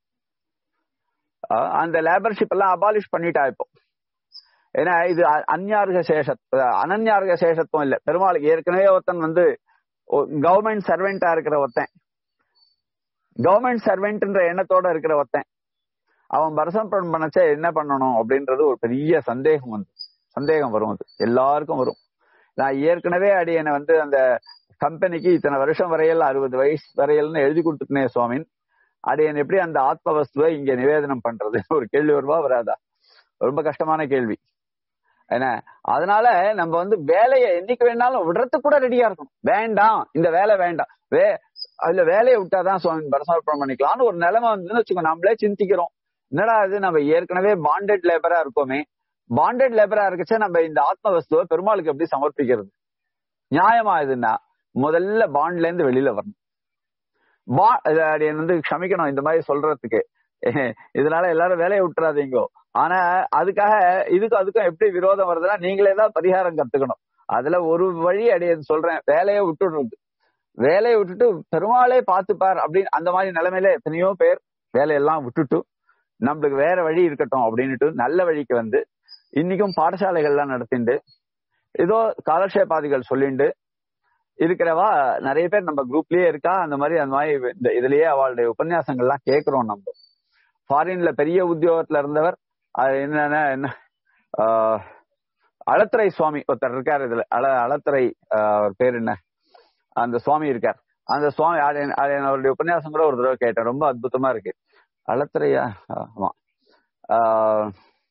A: ஆஹ், அந்த லேபர்ஷிப் எல்லாம் அபாலிஷ் பண்ணிட்டா இப்போ ஏன்னா இது அ- அந்யார்க சேஷ அனன்யார்க சேஷத்துவம் இல்ல பெருமாளுக்கு ஏற்கனவே ஒருத்தன் வந்து கவர்மெண்ட் சர்வெண்டா இருக்கிற ஒருத்தன் கவர்மெண்ட் சர்வெண்ட்ன்ற எண்ணத்தோட இருக்கிற ஒருத்தன் அவன் பரசம்பரம் பண்ணச்ச என்ன பண்ணணும் அப்படின்றது ஒரு பெரிய சந்தேகம் வந்து சந்தேகம் வரும் அது எல்லாருக்கும் வரும் நான் ஏற்கனவே அடியனை வந்து அந்த கம்பெனிக்கு இத்தனை வருஷம் வரையில் அறுபது வயசு வரையில்னு எழுதி கொடுத்துட்டேன் சுவாமின் அடியன் எப்படி அந்த ஆத்ம வஸ்துவை இங்க நிவேதனம் பண்றது ஒரு கேள்வி வருவா வராதா ரொம்ப கஷ்டமான கேள்வி என்ன அதனால நம்ம வந்து வேலையை என்னைக்கு வேணாலும் விடுறதுக்கு கூட ரெடியா இருக்கணும் வேண்டாம் இந்த வேலை வேண்டாம் வே அதுல வேலையை விட்டாதான் சுவாமி பரசமர்ப்பணம் பண்ணிக்கலாம்னு ஒரு நிலைமை வந்துன்னு வச்சுக்கோ நம்மளே சிந்திக்கிறோம் என்னடா இது நம்ம ஏற்கனவே பாண்டட் லேபரா இருக்கோமே பாண்டட் லேபரா இருக்கச்சே நம்ம இந்த ஆத்ம வஸ்துவை பெருமாளுக்கு எப்படி சமர்ப்பிக்கிறது நியாயமா இதுன்னா முதல்ல பாண்ட்ல இருந்து வெளியில வரணும் பா இது அது என்ன வந்து க்ஷமிக்கணும் இந்த மாதிரி சொல்றதுக்கு இதனால எல்லாரும் வேலையை விட்டுறாதீங்கோ ஆனா அதுக்காக இதுக்கும் அதுக்கும் எப்படி விரோதம் வருதுன்னா நீங்களே தான் பரிகாரம் கத்துக்கணும் அதுல ஒரு வழி அடையது சொல்றேன் வேலையை விட்டுடுறது வேலையை விட்டுட்டு பெருமாளே பார்த்துப்பார் அப்படின்னு அந்த மாதிரி நிலைமையில எத்தனையோ பேர் வேலையெல்லாம் விட்டுட்டு நம்மளுக்கு வேற வழி இருக்கட்டும் அப்படின்னுட்டு நல்ல வழிக்கு வந்து இன்னைக்கும் பாடசாலைகள்லாம் நடத்திண்டு ஏதோ காலக்ஷேபாதிகள் சொல்லிண்டு இருக்கிறவா நிறைய பேர் நம்ம குரூப்லயே இருக்கா அந்த மாதிரி அந்த மாதிரி இந்த இதுலயே அவளுடைய உபன்யாசங்கள்லாம் கேட்கிறோம் நம்ம ஃபாரின்ல பெரிய உத்தியோகத்துல இருந்தவர் அது என்னன்னா என்ன ஆஹ், அளத்துறை சுவாமி ஒருத்தர் இருக்கார் இதுல அல அளத்துறை ஆஹ், அவர் பேர் என்ன அந்த சுவாமி இருக்கார் அந்த சுவாமி அது என்- அது என் அவருடைய உபன்யாசம் கூட ஒரு தடவை கேட்டேன் ரொம்ப அற்புதமா இருக்கு அளத்துறையா ஆமா ஆஹ்,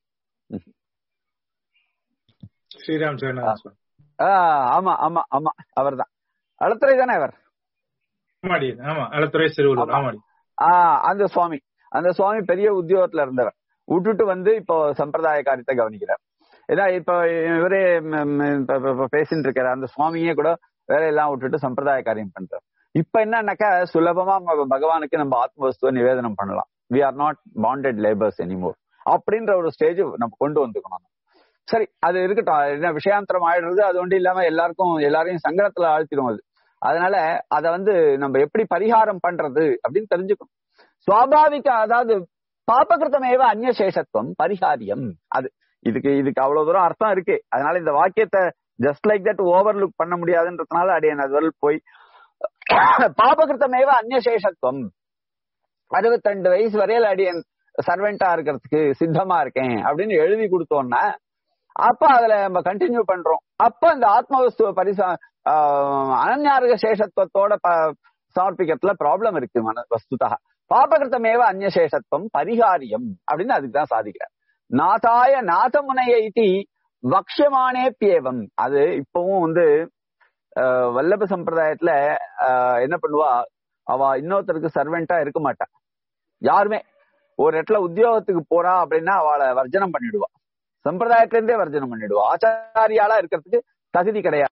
B: ஸ்ரீராம் ஜெகநாதன் சுவாமி
A: ஆஹ், ஆமா ஆமா ஆமா அவர்தான் அளத்துறை தானே அவர்
B: ஆமாடி ஆமா அளத்துறை சிறுவலூர்
A: ஆமா.
B: ஆமாடி
A: ஆஹ் அந்த சுவாமி அந்த சுவாமி பெரிய உத்தியோகத்துல இருந்தவர் விட்டுட்டு வந்து இப்போ சம்பிரதாய காரியத்தை கவனிக்கிறார் ஏன்னா இப்ப இவரே ம், ம், இப்ப- இப்ப- இப்ப பேசிட்டு இருக்காரு அந்த சுவாமியே கூட வேலையெல்லாம் விட்டுட்டு சம்பிரதாய காரியம் பண்றார் இப்ப என்னன்னாக்கா சுலபமா ம- பகவானுக்கு நம்ம ஆத்ம வஸ்துவ நிவேதனம் பண்ணலாம் we are not bonded labours anymore அப்படின்ற ஒரு ஸ்டேஜ் நம்ம கொண்டு வந்துக்கணும் சரி அது இருக்கட்டும் அது என்ன விஷயாந்தரம் ஆயிடுறது அது ஒன்றும் இல்லாம எல்லாருக்கும் எல்லாரையும் சங்கடத்துல ஆழ்த்திடும் அது அதனால அத வந்து நம்ம எப்படி பரிகாரம் பண்றது அப்படின்னு தெரிஞ்சுக்கணும் சுவாபாவிக அதாவது பாபகிருத்தமேவ அந்நிய சேஷத்துவம் பரிகாரியம் அது இதுக்கு இதுக்கு அவ்வளவு தூரம் அர்த்தம் இருக்கு அதனால இந்த வாக்கியத்தை just like that overlook பண்ண முடியாதுன்றதுனால அடியன் அது வரல் போய் பாபகிருத்தமேவ அந்நிய சேஷத்துவம் அறுபத்தி ரெண்டு வயசு வரையில அடியன் சர்வெண்டா இருக்கிறதுக்கு சித்தமா இருக்கேன் அப்படின்னு எழுதி கொடுத்தோம்னா அப்ப அதுல நம்ம கண்டினியூ பண்றோம் அப்ப இந்த ஆத்மவஸ்துவ பரிசா ஆஹ் அனன்யார்க சேஷத்துவத்தோட ப- சமர்ப்பிக்கிறதுல ப்ராப்ளம் இருக்கு மன வஸ்துதா பாபகிருத்தமேவ அந்நிய சேஷத்துவம் பரிகாரியம் அப்படின்னு அதுக்கு தான் சாதிக்கிறார் நாதாய நாதமுனைய இதி வக்ஷமானேப்பியேவம் அது இப்பவும் வந்து ஆஹ் வல்லப சம்பிரதாயத்துல ஆஹ் என்ன பண்ணுவா அவ இன்னொருத்தருக்கு சர்வெண்டா இருக்க மாட்டா யாருமே ஒரு இடத்துல உத்தியோகத்துக்கு போறா அப்படின்னா அவளை வர்ஜனம் பண்ணிடுவா சம்பிரதாயத்துல இருந்தே வர்ஜனம் பண்ணிடுவா ஆச்சாரியாளா இருக்கிறதுக்கு தகுதி கிடையாது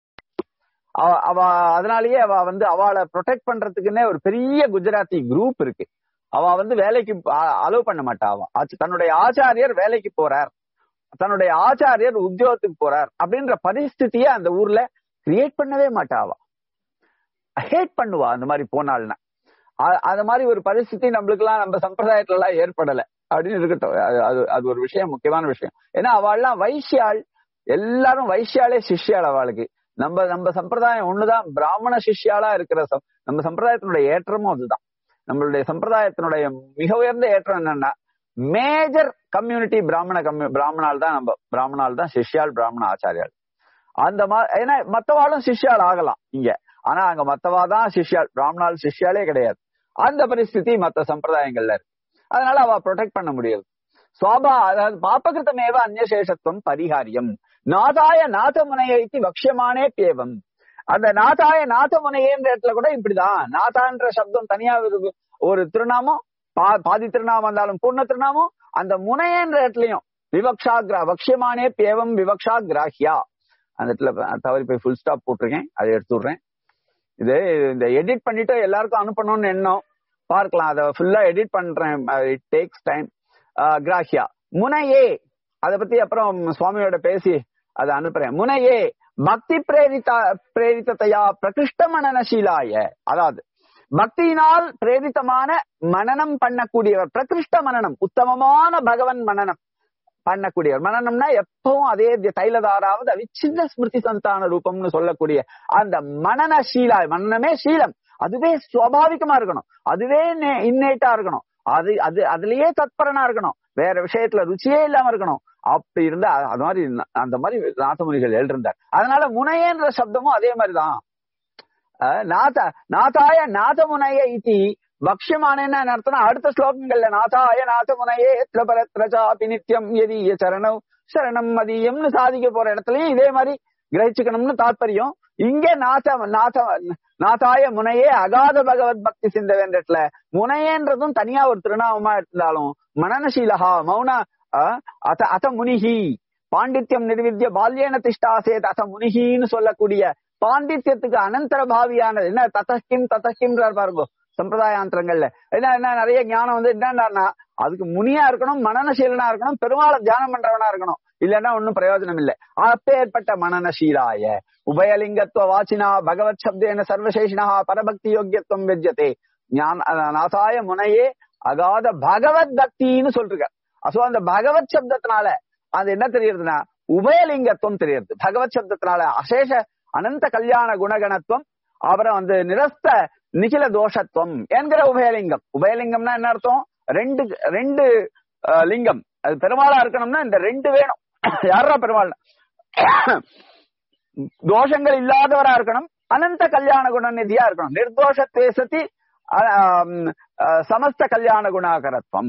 A: அவ அவ அதனாலயே அவ வந்து அவளை ப்ரொடெக்ட் பண்றதுக்குன்னே ஒரு பெரிய குஜராத்தி குரூப் இருக்கு அவ வந்து வேலைக்கு அலோவ் பண்ண மாட்டா அவ ஆச்ச- தன்னுடைய ஆச்சாரியர் வேலைக்கு போறார் தன்னுடைய ஆச்சாரியர் உத்தியோகத்துக்கு போறார் அப்படின்ற பரிஸ்திதியை அந்த ஊர்ல கிரியேட் பண்ணவே மாட்டா அவ ஹேட் பண்ணுவா அந்த மாதிரி போனாள்னா அ- அது மாதிரி ஒரு பரிஸ்திதி நம்மளுக்கு எல்லாம் நம்ம சம்பிரதாயத்துல எல்லாம் ஏற்படல அப்படின்னு இருக்கட்டும் அது அது- அது ஒரு விஷயம் முக்கியமான விஷயம் ஏன்னா அவள்லாம் வைஷ்யாள் எல்லாரும் வைஷ்யாலே சிஷ்யாள் அவளுக்கு நம்ம நம்ம சம்பிரதாயம் ஒண்ணுதான் பிராமண சிஷ்யாளா இருக்கிற சம்- நம்ம சம்பிரதாயத்தினுடைய ஏற்றமும் அதுதான் நம்மளுடைய சம்பிரதாயத்தினுடைய மிக உயர்ந்த ஏற்றம் என்னன்னா மேஜர் கம்யூனிட்டி பிராமண கம்யூ பிராமணால் தான் நம்ம பிராமணால் தான் சிஷ்யால் பிராமண ஆச்சாரியால் அந்த மாதிரி ஏன்னா மத்தவாளும் சிஷ்யால் ஆகலாம் இங்க ஆனா அங்க மத்தவா தான் சிஷ்யால் பிராமணால் சிஷ்யாலே கிடையாது அந்த பரிஸ்திதி மத்த சம்பிரதாயங்கள்ல இருக்கு அதனால அவ ப்ரொடெக்ட் பண்ண முடியாது சுவாபா அதாவது பாப்பகிருத்தமேவ அந்நசேஷத்துவம் பரிகாரியம் நாதாய நாதமுனையைக்கு வக்ஷமானே பேவம் அந்த நாதாய நாதமுனையன்ற இடத்துல கூட இப்படிதான் நாதான்ற சப்தம் தனியா ஒரு- ஒரு திருநாமம் பா- பாதி திருநாமம் இருந்தாலும் பூர்ண திருநாமம் அந்த முனையன்ற இடத்துலயும் விவக்ஷா கிரா வக்ஷமானே பேவம் விவக்ஷா கிராஹியா அந்த இடத்துல ப- தவறி போய் ஃபுல் ஸ்டாப் போட்டிருக்கேன் அதை எடுத்து விடுறேன் இது இந்த எடிட் பண்ணிட்டு எல்லாருக்கும் அனுப்பணும்னு எண்ணம் பார்க்கலாம் அதை ஃபுல்லா எடிட் பண்றேன் இட் டேக்ஸ் டைம் கிராஹியா முனையே அத பத்தி அப்புறம் சுவாமியோட பேசி அதை அனுப்புறேன் முனையே பக்தி பிரேரித பிரேரிதத்தையா பிரகிருஷ்ட மனநசீலாய அதாவது பக்தியினால் பிரேரித்தமான மனனம் பண்ணக்கூடியவர் பிரகிருஷ்ட மனனம் உத்தமமான பகவன் மனனம் பண்ணக்கூடியவர் மனநம்னா எப்பவும் அதே தைலதாராவது அவிச்சின்ன ஸ்மிருதி சந்தான ரூபம்னு சொல்லக்கூடிய அந்த மனநசீலா மனநமே சீலம் அதுவே சுவாபாவிகமா இருக்கணும் அதுவே இன்னேட்டா இருக்கணும் அது அது அதுலயே தத்பரனா இருக்கணும் வேற விஷயத்துல ருச்சியே இல்லாம இருக்கணும் அப்படி இருந்தா அது மாதிரி ந- அந்த மாதிரி நாதமுனிகள் எழுதிருந்தார் அதனால முனையன்ற சப்தமும் அதே மாதிரிதான் அஹ் நாத நாதாய நாதமுனைய இதி பக்ஷமானேன்னு அர்த்தம் அடுத்த ஸ்லோகங்கள்ல நாதாய நாதமுனையே திரபரத்ரஜாபி நித்யம் எதிய சரணம் சரணம் மதியம்னு சாதிக்க போற இடத்துலயும் இதே மாதிரி கிரகிச்சுக்கணும்னு தாற்பயம் இங்க நாத நாத நாதாய முனையே அகாத பகவத் பக்தி சிந்தவேன்றதுல முனையன்றதும் தனியா ஒரு திருநாமமா இருந்தாலும் மனநசீலகா மௌன அஹ், அத அத முனிகி பாண்டித்யம் நிர்வித்ய பால்யேன திஷ்டாசேத் அத முனிகின்னு சொல்லக்கூடிய பாண்டித்யத்துக்கு அனந்தர பாவியானது என்ன ததஹிம் ததஹிம்ன்றார் பாருங்க சம்பிரதாயாந்திரங்கள்ல என்ன என்ன நிறைய ஞானம் வந்து என்னன்னா அதுக்கு முனியா இருக்கணும் மனநசீலனா இருக்கணும் பெருமாளை தியானம் பண்றவனா இருக்கணும் இல்லைன்னா ஒன்னும் பிரயோஜனம் இல்லை அப்பேற்பட்ட மனநசீலாய உபயலிங்கத்துவ வாச்சினா பகவத் சப்தேன சர்வசேஷினா பரபக்தி யோக்கியத்துவம் வெஜ்யதே ஞான அஹ் நாசாய முனையே அகாத பகவத் பக்தின்னு சொல்றாங்க சோ அந்த பகவத் சப்தத்தினால அது என்ன தெரியுதுன்னா உபயலிங்கத்துவம் தெரியுது பகவத் சப்தத்தினால அசேஷ அனந்த கல்யாண குணகணத்துவம் அப்புறம் வந்து நிரஸ்த நிகில தோஷத்துவம் என்கிற உபயலிங்கம் உபயலிங்கம்னா என்ன அர்த்தம் ரெண்டு ரெண்டு அஹ், லிங்கம் அது பெருமாளா இருக்கணும்னா இந்த ரெண்டு வேணும் யாரா பெருமாள் தோஷங்கள் இல்லாதவரா இருக்கணும் அனந்த கல்யாண குணநிதியா இருக்கணும் நிர்தோஷத்தே சதி அஹ், ஆம், அஹ், சமஸ்த கல்யாண குணாகரத்துவம்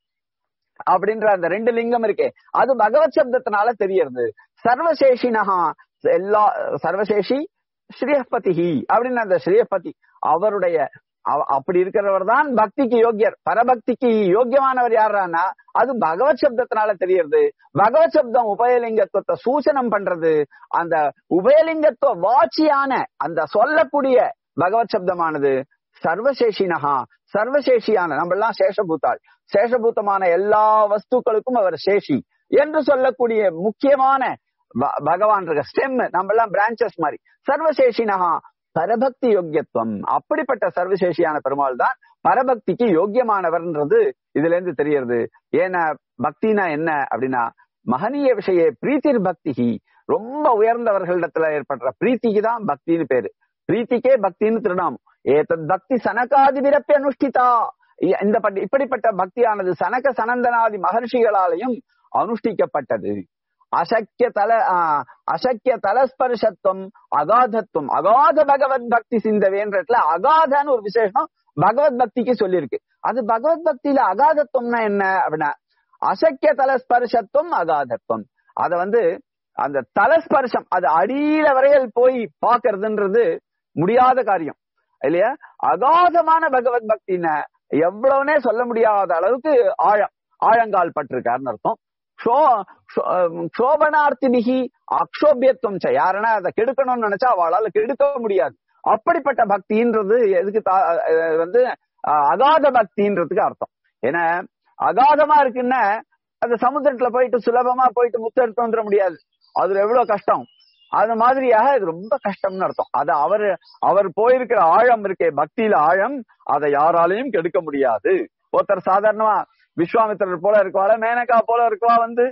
A: அப்படின்ற அந்த ரெண்டு லிங்கம் இருக்கே அது பகவத் சப்தத்தினால தெரியறது சர்வசேஷினஹா எல்லா சர்வசேஷி ஸ்ரீஹபதிஹி அப்படின்னு அந்த ஸ்ரீஹபதி அவருடைய அவ- அப்படி இருக்கிறவர் தான் பக்திக்கு யோக்கியர் பரபக்திக்கு யோக்கியமானவர் யாரானா அது பகவத் சப்தத்தினால தெரியறது பகவத் சப்தம் உபயலிங்கத்துவத்தை சூசனம் பண்றது அந்த உபயலிங்கத்துவ வாட்சியான அந்த சொல்லக்கூடிய பகவத் சப்தமானது சர்வசேஷினஹா சர்வசேஷியான நம்ம எல்லாம் சேஷபூத்தாள் சேஷபூத்தமான எல்லா வஸ்துக்களுக்கும் அவர் சேஷி என்று சொல்லக்கூடிய முக்கியமான ப- பகவான் இருக்க ஸ்டெம் நம்ம எல்லாம் பிரான்சஸ் மாதிரி சர்வசேஷினஹா பரபக்தி யோக்கியத்துவம் அப்படிப்பட்ட சர்வசேஷியான பெருமாள் தான் பரபக்திக்கு யோக்கியமானவர்ன்றது இதுல இருந்து தெரியறது ஏன்னா பக்தினா என்ன அப்படின்னா மகனீய விஷய பிரீத்திர் பக்திகி ரொம்ப உயர்ந்தவர்களிடத்துல ஏற்படுற பிரீத்திக்கு தான் பக்தின்னு பேரு பிரீத்திக்கே பக்தின்னு திருநாமம் ஏதத் பக்தி சனகாதி விரப்பி அனுஷ்டிதா இ- இந்த பட்ட- இப்படிப்பட்ட பக்தியானது சனக சனந்தனாதி மகர்ஷிகளாலையும் அனுஷ்டிக்கப்பட்டது அசக்கிய தல ஆ, அசக்கிய தலஸ்பர்ஷத்துவம் அகாதத்துவம் அகாத பகவத் பக்தி சிந்தவேன்றதுல அகாதன்னு ஒரு விசேஷம் பகவத் பக்திக்கு சொல்லியிருக்கு அது பகவத் பக்தியில அகாதத்துவம்னா என்ன அப்படின்னா அசக்கிய தலஸ்பர்ஷத்துவம் அகாதத்துவம் அத வந்து அந்த தலஸ்பர்ஷம் அது அடியில வரையில் போய் பாக்குறதுன்றது முடியாத காரியம் இல்லையா அகாதமான பகவத் பக்தின எவ்வளவுனே சொல்ல முடியாத அளவுக்கு ஆழம் ஆழங்கால் பட்டிருக்காருன்னு அர்த்தம் க்ஷோ- க்ஷோ- அஹ் க்ஷோபனார்த்திபிகி அக்ஷோபியத்துவம் செய் யாருன்னா அதை கெடுக்கணும்னு நினைச்சா அவளால கெடுக்க முடியாது அப்படிப்பட்ட பக்தின்றது எதுக்கு தா- அஹ் வந்து அஹ் அகாத பக்தின்றதுக்கு அர்த்தம் ஏன்னா அகாதமா இருக்குன்னா அந்த சமுத்திரத்துல போயிட்டு சுலபமா போயிட்டு முத்து எடுத்து வந்துட முடியாது அதுல எவ்வளவு கஷ்டம் அது மாதிரியாக இது ரொம்ப கஷ்டம்னு அர்த்தம் அது அவர் அவர் போயிருக்கிற ஆழம் இருக்கே பக்தியில ஆழம் அதை யாராலையும் கெடுக்க முடியாது ஒருத்தர் சாதாரணமா விஸ்வாமித்திரர் போல இருக்கவாள மேனகா போல இருக்கவா வந்து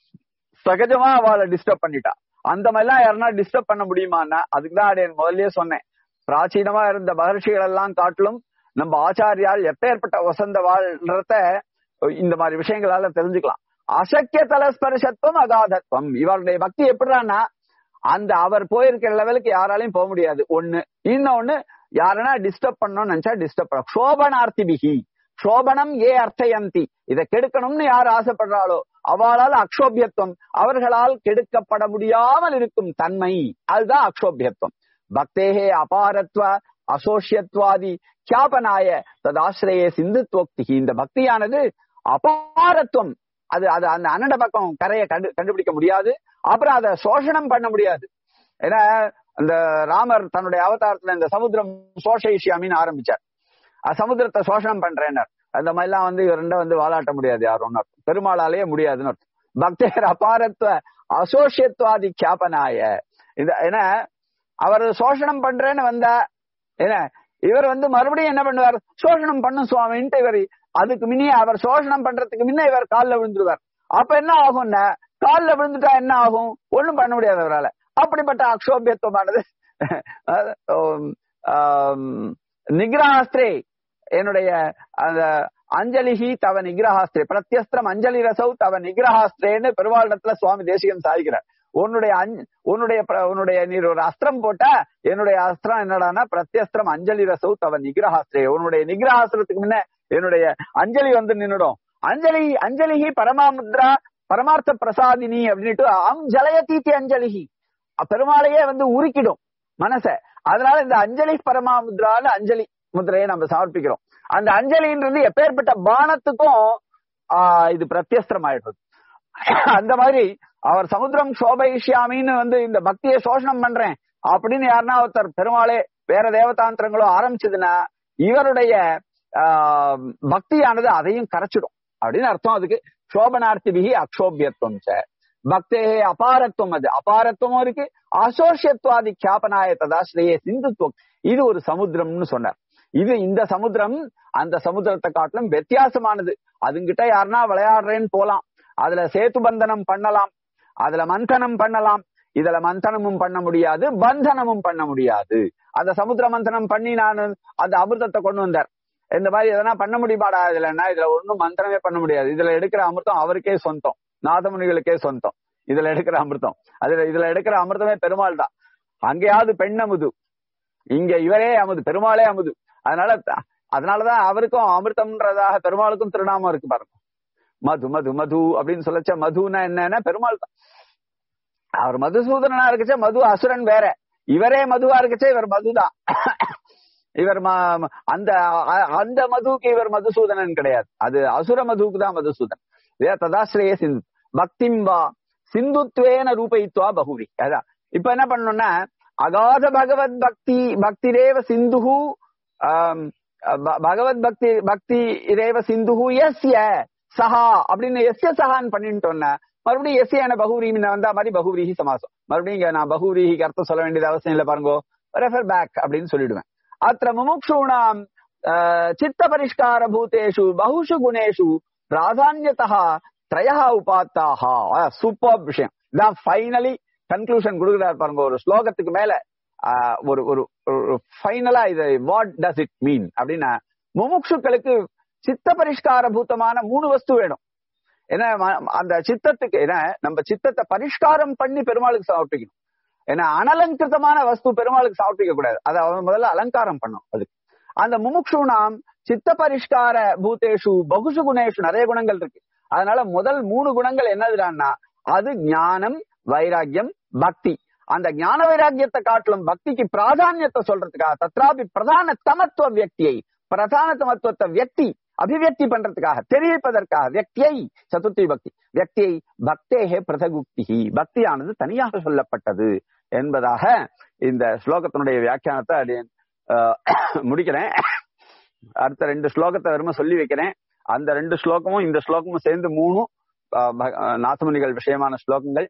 A: சகஜமா அவளை டிஸ்டர்ப் பண்ணிட்டா அந்த மாதிரிலாம் யாருன்னா டிஸ்டர்ப் பண்ண முடியுமான்னா அதுக்குதான் அடையன் முதல்லயே சொன்னேன் பிராச்சீனமா இருந்த மகர்ஷிகள் எல்லாம் காட்டிலும் நம்ம ஆச்சாரியால் எப்பேற்பட்ட வசந்த வாழ்றத இந்த மாதிரி விஷயங்களால தெரிஞ்சுக்கலாம் அசக்கிய தலஸ்பர்ஷத்துவம் அகாதத்துவம் இவருடைய பக்தி எப்படின்னா அந்த அவர் போயிருக்கிற லெவலுக்கு யாராலையும் போக முடியாது ஒண்ணு இன்னொன்னு யாரனா டிஸ்டர்ப் பண்ணணும்னு நினைச்சா டிஸ்டர்ப் பண்ண சோபனார்த்தி பிகி சோபனம் ஏ அர்த்தயந்தி இதை கெடுக்கணும்னு யார் ஆசைப்படுறாளோ அவளால் அக்ஷோபியத்துவம் அவர்களால் கெடுக்கப்பட முடியாமல் இருக்கும் தன்மை அதுதான் அக்ஷோபியத்துவம் பக்தேகே அபாரத்வ அசோஷியத்வாதி கியாபனாய ததாசிரயே சிந்துத்வோக்தி இந்த பக்தியானது அபாரத்துவம் அது அது அந்த அன்னட பக்கம் கரையை கண்டு கண்டுபிடிக்க முடியாது அப்புறம் அதை சோஷணம் பண்ண முடியாது ஏன்னா அந்த ராமர் தன்னுடைய அவதாரத்துல இந்த சமுத்திரம் சோஷயிஷ்யாமின்னு ஆரம்பிச்சார் அஹ் சமுத்திரத்தை சோஷணம் பண்றேன்னார் அந்த மாதிரிலாம் வந்து இவர் ரெண்டும் வந்து வாலாட்ட முடியாது யாரும் பெருமாளாலேயே முடியாதுன்னு அர்த்தம். பக்தர் அபாரத்துவ அசோஷியத்வாதி கியாபனாய இந்த ஏன்னா அவர் சோஷணம் பண்றேன்னு வந்தா என்ன இவர் வந்து மறுபடியும் என்ன பண்ணுவார் சோஷணம் பண்ணும் சுவாமின்ட்டு இவர் அதுக்கு முன்னே அவர் சோஷணம் பண்றதுக்கு முன்ன இவர் காலில் விழுந்துருவார் அப்ப என்ன ஆகும்னா காலில் விழுந்துட்டா என்ன ஆகும் ஒண்ணும் பண்ண முடியாது அவரால அப்படிப்பட்ட அக்ஷோபியத்துவமானது நிகிரஹாஸ்திரே என்னுடைய அந்த அஞ்சலிஹி தவ நிகிரஹாஸ்திரே பிரத்யஸ்திரம் அஞ்சலி ரசௌ தவ நிகிரஹாஸ்திரேன்னு பெருமாளிடத்துல சுவாமி தேசிகன் சாதிக்கிறார் உன்னுடைய அஞ்- உன்னுடைய பிர- உன்னுடைய நீர் ஒரு அஸ்திரம் போட்டா என்னுடைய அஸ்திரம் என்னடான்னா பிரத்யஸ்திரம் அஞ்சலி ரசௌ தவ நிகிரஹாஸ்திரே உன்னுடைய நிகிரஹாஸ்திரத்துக்கு முன்ன என்னுடைய அஞ்சலி வந்து நின்னுடும் அஞ்சலி அஞ்சலிஹி பரமாமுத்ரா பரமார்த்த பிரசாதினி அப்படின்ட்டு அம் ஜலயதீதி அஞ்சலிஹி அ- பெருமாளையே வந்து உருக்கிடும் மனச அதனால இந்த அஞ்சலி பரமாமுத்ரான்னு அஞ்சலி முத்திரையை நம்ம சமர்ப்பிக்கிறோம் அந்த அஞ்சலின்றது எப்பேற்பட்ட பானத்துக்கும் ஆஹ் இது பிரத்யஸ்திரம் ஆயிடுறது அந்த மாதிரி அவர் சமுத்திரம் சோபயிஷ்யாமின்னு வந்து இந்த பக்தியை சோஷணம் பண்றேன் அப்படின்னு யாருன்னா ஒருத்தர் பெருமாளே வேற தேவதாந்திரங்களோ ஆரம்பிச்சதுன்னா இவருடைய ஆஹ், பக்தியானது அதையும் கரைச்சிடும் அப்படின்னு அர்த்தம் அதுக்கு சோபனார்த்திபிகி அக்ஷோபியத்துவம் ச பக்தே அபாரத்துவம் அது அபாரத்துவமும் இருக்கு அசோஷியத்வாதி கியாபனாய ததாஸ்ரயே சிந்துத்துவம் இது ஒரு சமுத்திரம்னு சொன்னார் இது இந்த சமுத்திரம் அந்த சமுத்திரத்தை காட்டிலும் வித்தியாசமானது அதுங்கிட்ட யாருன்னா விளையாடுறேன்னு போலாம் அதுல சேத்து பந்தனம் பண்ணலாம் அதுல மந்தனம் பண்ணலாம் இதுல மந்தனமும் பண்ண முடியாது பந்தனமும் பண்ண முடியாது அந்த சமுத்திர மந்தனம் பண்ணி நான் அந்த அமிர்தத்தை கொண்டு வந்தார் இந்த மாதிரி எதனா பண்ண முடியுமாடா இதுலன்னா இதுல ஒண்ணும் மந்திரமே பண்ண முடியாது இதுல எடுக்கிற அமிர்தம் அவருக்கே சொந்தம் நாதமுனிகளுக்கே சொந்தம் இதுல எடுக்கிற அமிர்தம் அதுல இதுல எடுக்கிற அமிர்தமே பெருமாள் தான் அங்கேயாவது பெண் அமுது இங்க இவரே அமுது பெருமாளே அமுது அதனால அதனாலதான் அவருக்கும் அமிர்தம்ன்றதாக பெருமாளுக்கும் திருநாமம் இருக்கு பாருங்க மது மது மது அப்படின்னு சொல்லச்ச மதுனா என்னன்னா பெருமாள் தான் அவர் மதுசூதனா இருக்குச்சே மது அசுரன் வேற இவரே மதுவா இருக்குச்சே இவர் மதுதான் இவர் ம- அந்த அ- அந்த மதுவுக்கு இவர் மதுசூதனன் கிடையாது அது அசுர மதுவுக்கு தான் மதுசூதன் இதே ததாஸ்ரய சிந்து பக்திம்பா சிந்துத்வேன ரூபயித்வா பகுவி அதான் இப்ப என்ன பண்ணணும்னா அகாத பகவத் பக்தி பக்திரேவ சிந்துஹு ஆம், ப- பகவத் பக்தி பக்தி இரேவ சிந்துஹு எஸ்ய சஹா அப்படின்னு எஸ்ய சஹான்னு பண்ணிட்டோம்னா மறுபடியும் எஸ்ய என பகுரீமின் வந்தா மாதிரி பகுரீஹி சமாசம் மறுபடியும் இங்க நான் பகுரீஹிக்கு அர்த்தம் சொல்ல வேண்டியது அவசியம் இல்ல பாருங்க ரெஃபர் பேக் அப்படின்னு சொல்லிடுவேன் அத்த முமுக்ஷூணாம் அஹ், சித்த பரிஷ்கார பூதேஷு பகுஷு குணேஷு பிராதான்யதா திரயா உபாத்தாஹா சூப்பர் விஷயம் இதான் ஃபைனலி கன்க்ளூஷன் கொடுக்குறாரு பாருங்க ஒரு ஸ்லோகத்துக்கு மேல ஆஹ், ஒரு ஒரு ஃபைனலா இது வாட் டஸ் இட் மீன் அப்படின்னா முமுட்சுக்களுக்கு சித்த பரிஷ்கார பூத்தமான மூணு வஸ்து வேணும் ஏன்னா ம- அந்த சித்தத்துக்கு ஏன்னா நம்ம சித்தத்தை பரிஷ்காரம் பண்ணி பெருமாளுக்கு சமர்ப்பிக்கணும் ஏன்னா அனலங்கிருத்தமான வஸ்து பெருமாளுக்கு சமர்ப்பிக்க கூடாது அதை அவன் முதல்ல அலங்காரம் பண்ணும் அதுக்கு அந்த முமுக்ஷுனாம் சித்த பரிஷ்கார பூதேஷு பகுஷு குணேஷு நிறைய குணங்கள் இருக்கு அதனால முதல் மூணு குணங்கள் என்னதுடான்னா அது ஞானம் வைராக்கியம் பக்தி அந்த ஞான வைராக்கியத்தை காட்டிலும் பக்திக்கு பிராதானியத்தை சொல்றதுக்காக தத்ராபி பிரதான தமத்துவ வியக்தியை பிரதான தமத்துவத்தை வியக்தி அபிவியக்தி பண்றதுக்காக தெரிவிப்பதற்காக வியக்தியை சதுர்த்தி பக்தி வியக்தியை பக்தேகே பிரதகுப்தி பக்தியானது தனியாக சொல்லப்பட்டது என்பதாக இந்த ஸ்லோகத்தினுடைய வியாக்கியானத்தை அடியேன், ஆஹ், முடிக்கிறேன் அடுத்த ரெண்டு ஸ்லோகத்தை வெறும சொல்லி வைக்கிறேன் அந்த ரெண்டு ஸ்லோகமும் இந்த ஸ்லோகமும் சேர்ந்து மூணு ஆஹ், பக- ஆஹ், நாதமுனிகள் விஷயமான ஸ்லோகங்கள்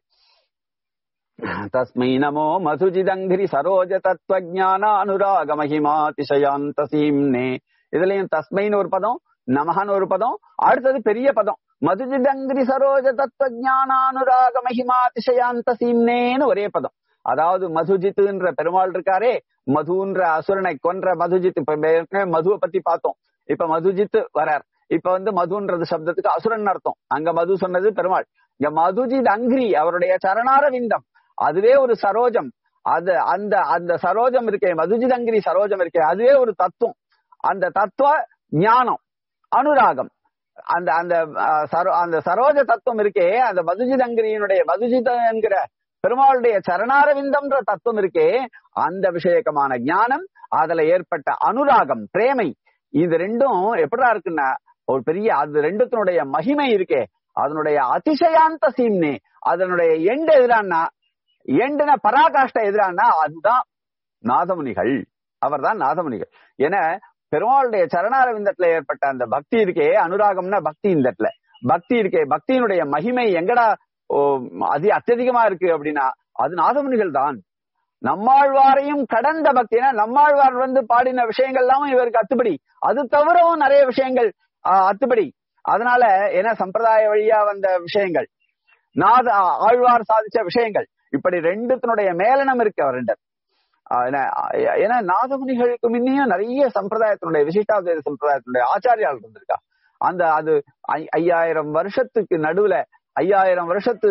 A: தஸ்மை நமோ மதுஜிதங்கிரி சரோஜ தத்துவஜான அனுராக மகிமாதிசயாந்த சீம்னே இதுலயும் தஸ்மைன்னு ஒரு பதம் நமஹன்னு ஒரு பதம் அடுத்தது பெரிய பதம் மதுஜிதங்கிரி சரோஜ தத்துவஜானானுராக மகிமாதிசயாந்த சீம்னேன்னு ஒரே பதம் அதாவது மதுஜித்துன்ற பெருமாள் இருக்காரே மதுன்ற அசுரனை கொன்ற மதுஜித் இப்ப ஏற்கனவே மதுவை பத்தி பார்த்தோம் இப்ப மதுஜித் வரார் இப்ப வந்து மதுன்றது சப்தத்துக்கு அசுரன் அர்த்தம் அங்க மது சொன்னது பெருமாள் இங்க மதுஜித் அங்கிரி அவருடைய சரணார விந்தம் அதுவே ஒரு சரோஜம் அது அந்த அந்த சரோஜம் இருக்கே மதுஜித் அங்கிரி சரோஜம் இருக்கே அதுவே ஒரு தத்துவம் அந்த தத்துவ ஞானம் அனுராகம் அந்த அந்த அஹ், சரோ- அந்த சரோஜ தத்துவம் இருக்கே அந்த மதுஜித் அங்கிரியினுடைய மதுஜித் என்கிற பெருமாளுடைய சரணாரவிந்தம்ன்ற தத்துவம் இருக்கே அந்த விஷயக்கமான ஞானம் அதுல ஏற்பட்ட அனுராகம் பிரேமை இது ரெண்டும் எப்படா இருக்குன்னா ஒரு பெரிய அது ரெண்டுத்தினுடைய மகிமை இருக்கே அதனுடைய அதிசயாந்த சீம்னே அதனுடைய எண்டு எதிரான்னா எண்டுன பராகாஷ்ட எதிரான்னா அதுதான் நாதமுனிகள் அவர்தான் நாதமுனிகள் என பெருமாளுடைய சரணாரவிந்தத்துல ஏற்பட்ட அந்த பக்தி இருக்கே அனுராகம்னா பக்தி இந்த இடத்துல பக்தி இருக்கே பக்தியினுடைய மகிமை எங்கடா ஓ, அதி அத்தியதிகமா இருக்கு அப்படின்னா அது நாதமுனிகள் தான் நம்மாழ்வாரையும் கடந்த பக்தினா நம்மாழ்வார் வந்து பாடின விஷயங்கள் எல்லாம் இவருக்கு அத்துப்படி அது தவிரவும் நிறைய விஷயங்கள் ஆஹ், அத்துப்படி அதனால ஏன்னா சம்பிரதாய வழியா வந்த விஷயங்கள் நாத ஆழ்வார் சாதிச்ச விஷயங்கள் இப்படி ரெண்டுத்தினுடைய மேலனம் இருக்கு அவர் ரெண்டு ஆஹ் ஏன்னா ஏன்னா நாதமுனிகளுக்கு முன்னையும் நிறைய சம்பிரதாயத்தினுடைய விசிஷ்டாத்வைத சம்பிரதாயத்தினுடைய ஆச்சாரியால் இருந்திருக்கா அந்த அது ஐ- ஐயாயிரம் வருஷத்துக்கு நடுவுல ஐயாயிரம் வருஷத்து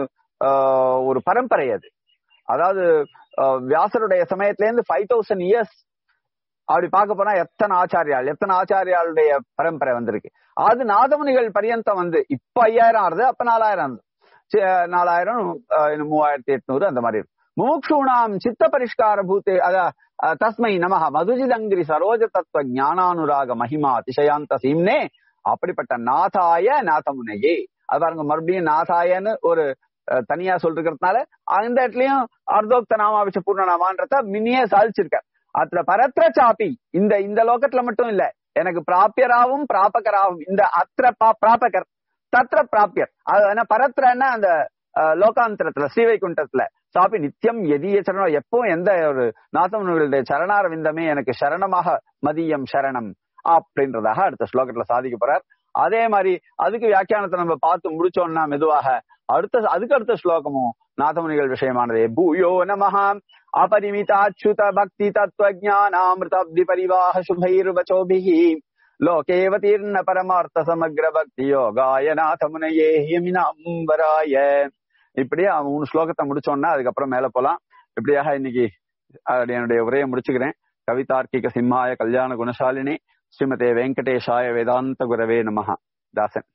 A: ஆஹ், ஒரு பரம்பரை அது அதாவது ஆஹ், வியாசருடைய சமயத்துல இருந்து ஃபைவ் தௌசண்ட் இயர்ஸ் அப்படி பார்க்க போனா எத்தனை ஆச்சாரியால் எத்தனை ஆச்சாரியாளுடைய பரம்பரை வந்திருக்கு அது நாதமுனிகள் பரியந்தம் வந்து இப்ப ஐயாயிரம் ஆறுது அப்ப நாலாயிரம் ஆறுது. சி- நாலாயிரம் ஆஹ், இன்னும் மூவாயிரத்தி எட்நூறு அந்த மாதிரி இருக்கும் முமுக்ஷூணாம் சித்த பரிஷ்கார பூத்தே அத அஹ், தஸ்மை நமஹ மதுஜிதங்கிரி சரோஜ தத்துவ ஞானானுராக மகிமா அதிசயாந்த சீம்னே அப்படிப்பட்ட நாதாய நாதமுனையே அது பாருங்க மறுபடியும் நாதாயன்னு ஒரு அஹ், தனியா சொல்லிருக்கிறதுனால அந்த இடத்துலயும் அர்த்தோக்த நாமாவிச்ச பூர்ணநாமான்றத மின்னியே சாதிச்சிருக்கார் அதுல பரத்ர சாப்பி இந்த இந்த லோகத்துல மட்டும் இல்ல எனக்கு பிராபியராவும் பிராபகராவும் இந்த அத்திர பா- பிராபகர் தத்ர பிராபியர் அது என்ன பரத்ரன்னா அந்த அஹ், லோகாந்தரத்துல ஸ்ரீவைகுண்டத்துல சாப்பி நித்தியம் எதிய சரணம் எப்பவும் எந்த ஒரு நாதமுனிகளுடைய சரணார விந்தமே எனக்கு சரணமாக மதியம் சரணம் அப்படின்றதாக அடுத்த ஸ்லோகத்துல சாதிக்க போறார் அதே மாதிரி அதுக்கு வியாக்கியானத்தை நம்ம பார்த்து முடிச்சோம்னா மெதுவாக அடுத்த அதுக்கு அடுத்த ஸ்லோகமும் நாதமுனிகள் விஷயமானதே பூயோ நமஹா அபரிமிதாச்சுத பக்தி தத்துவ ஜானாமிருதாப்தி பரிவாக சுபைர்வச்சோபிஹி லோகேவதீர்ண பரமார்த்த சமக்ர பக்தி யோகாய நாதமுனையே யமினாம்பராய இப்படியே அவன் மூணு ஸ்லோகத்தை முடிச்சோம்னா அதுக்கப்புறம் மேல போலாம் இப்படியாக இன்னைக்கு அஹ், என்னுடைய உரையை முடிச்சுக்கிறேன் கவிதார்க்கிக சிம்மாய கல்யாண குணசாலினி ஸ்ரீமதே வெங்கடேஷாய வேதாந்த குரவே நமஹ தாசன்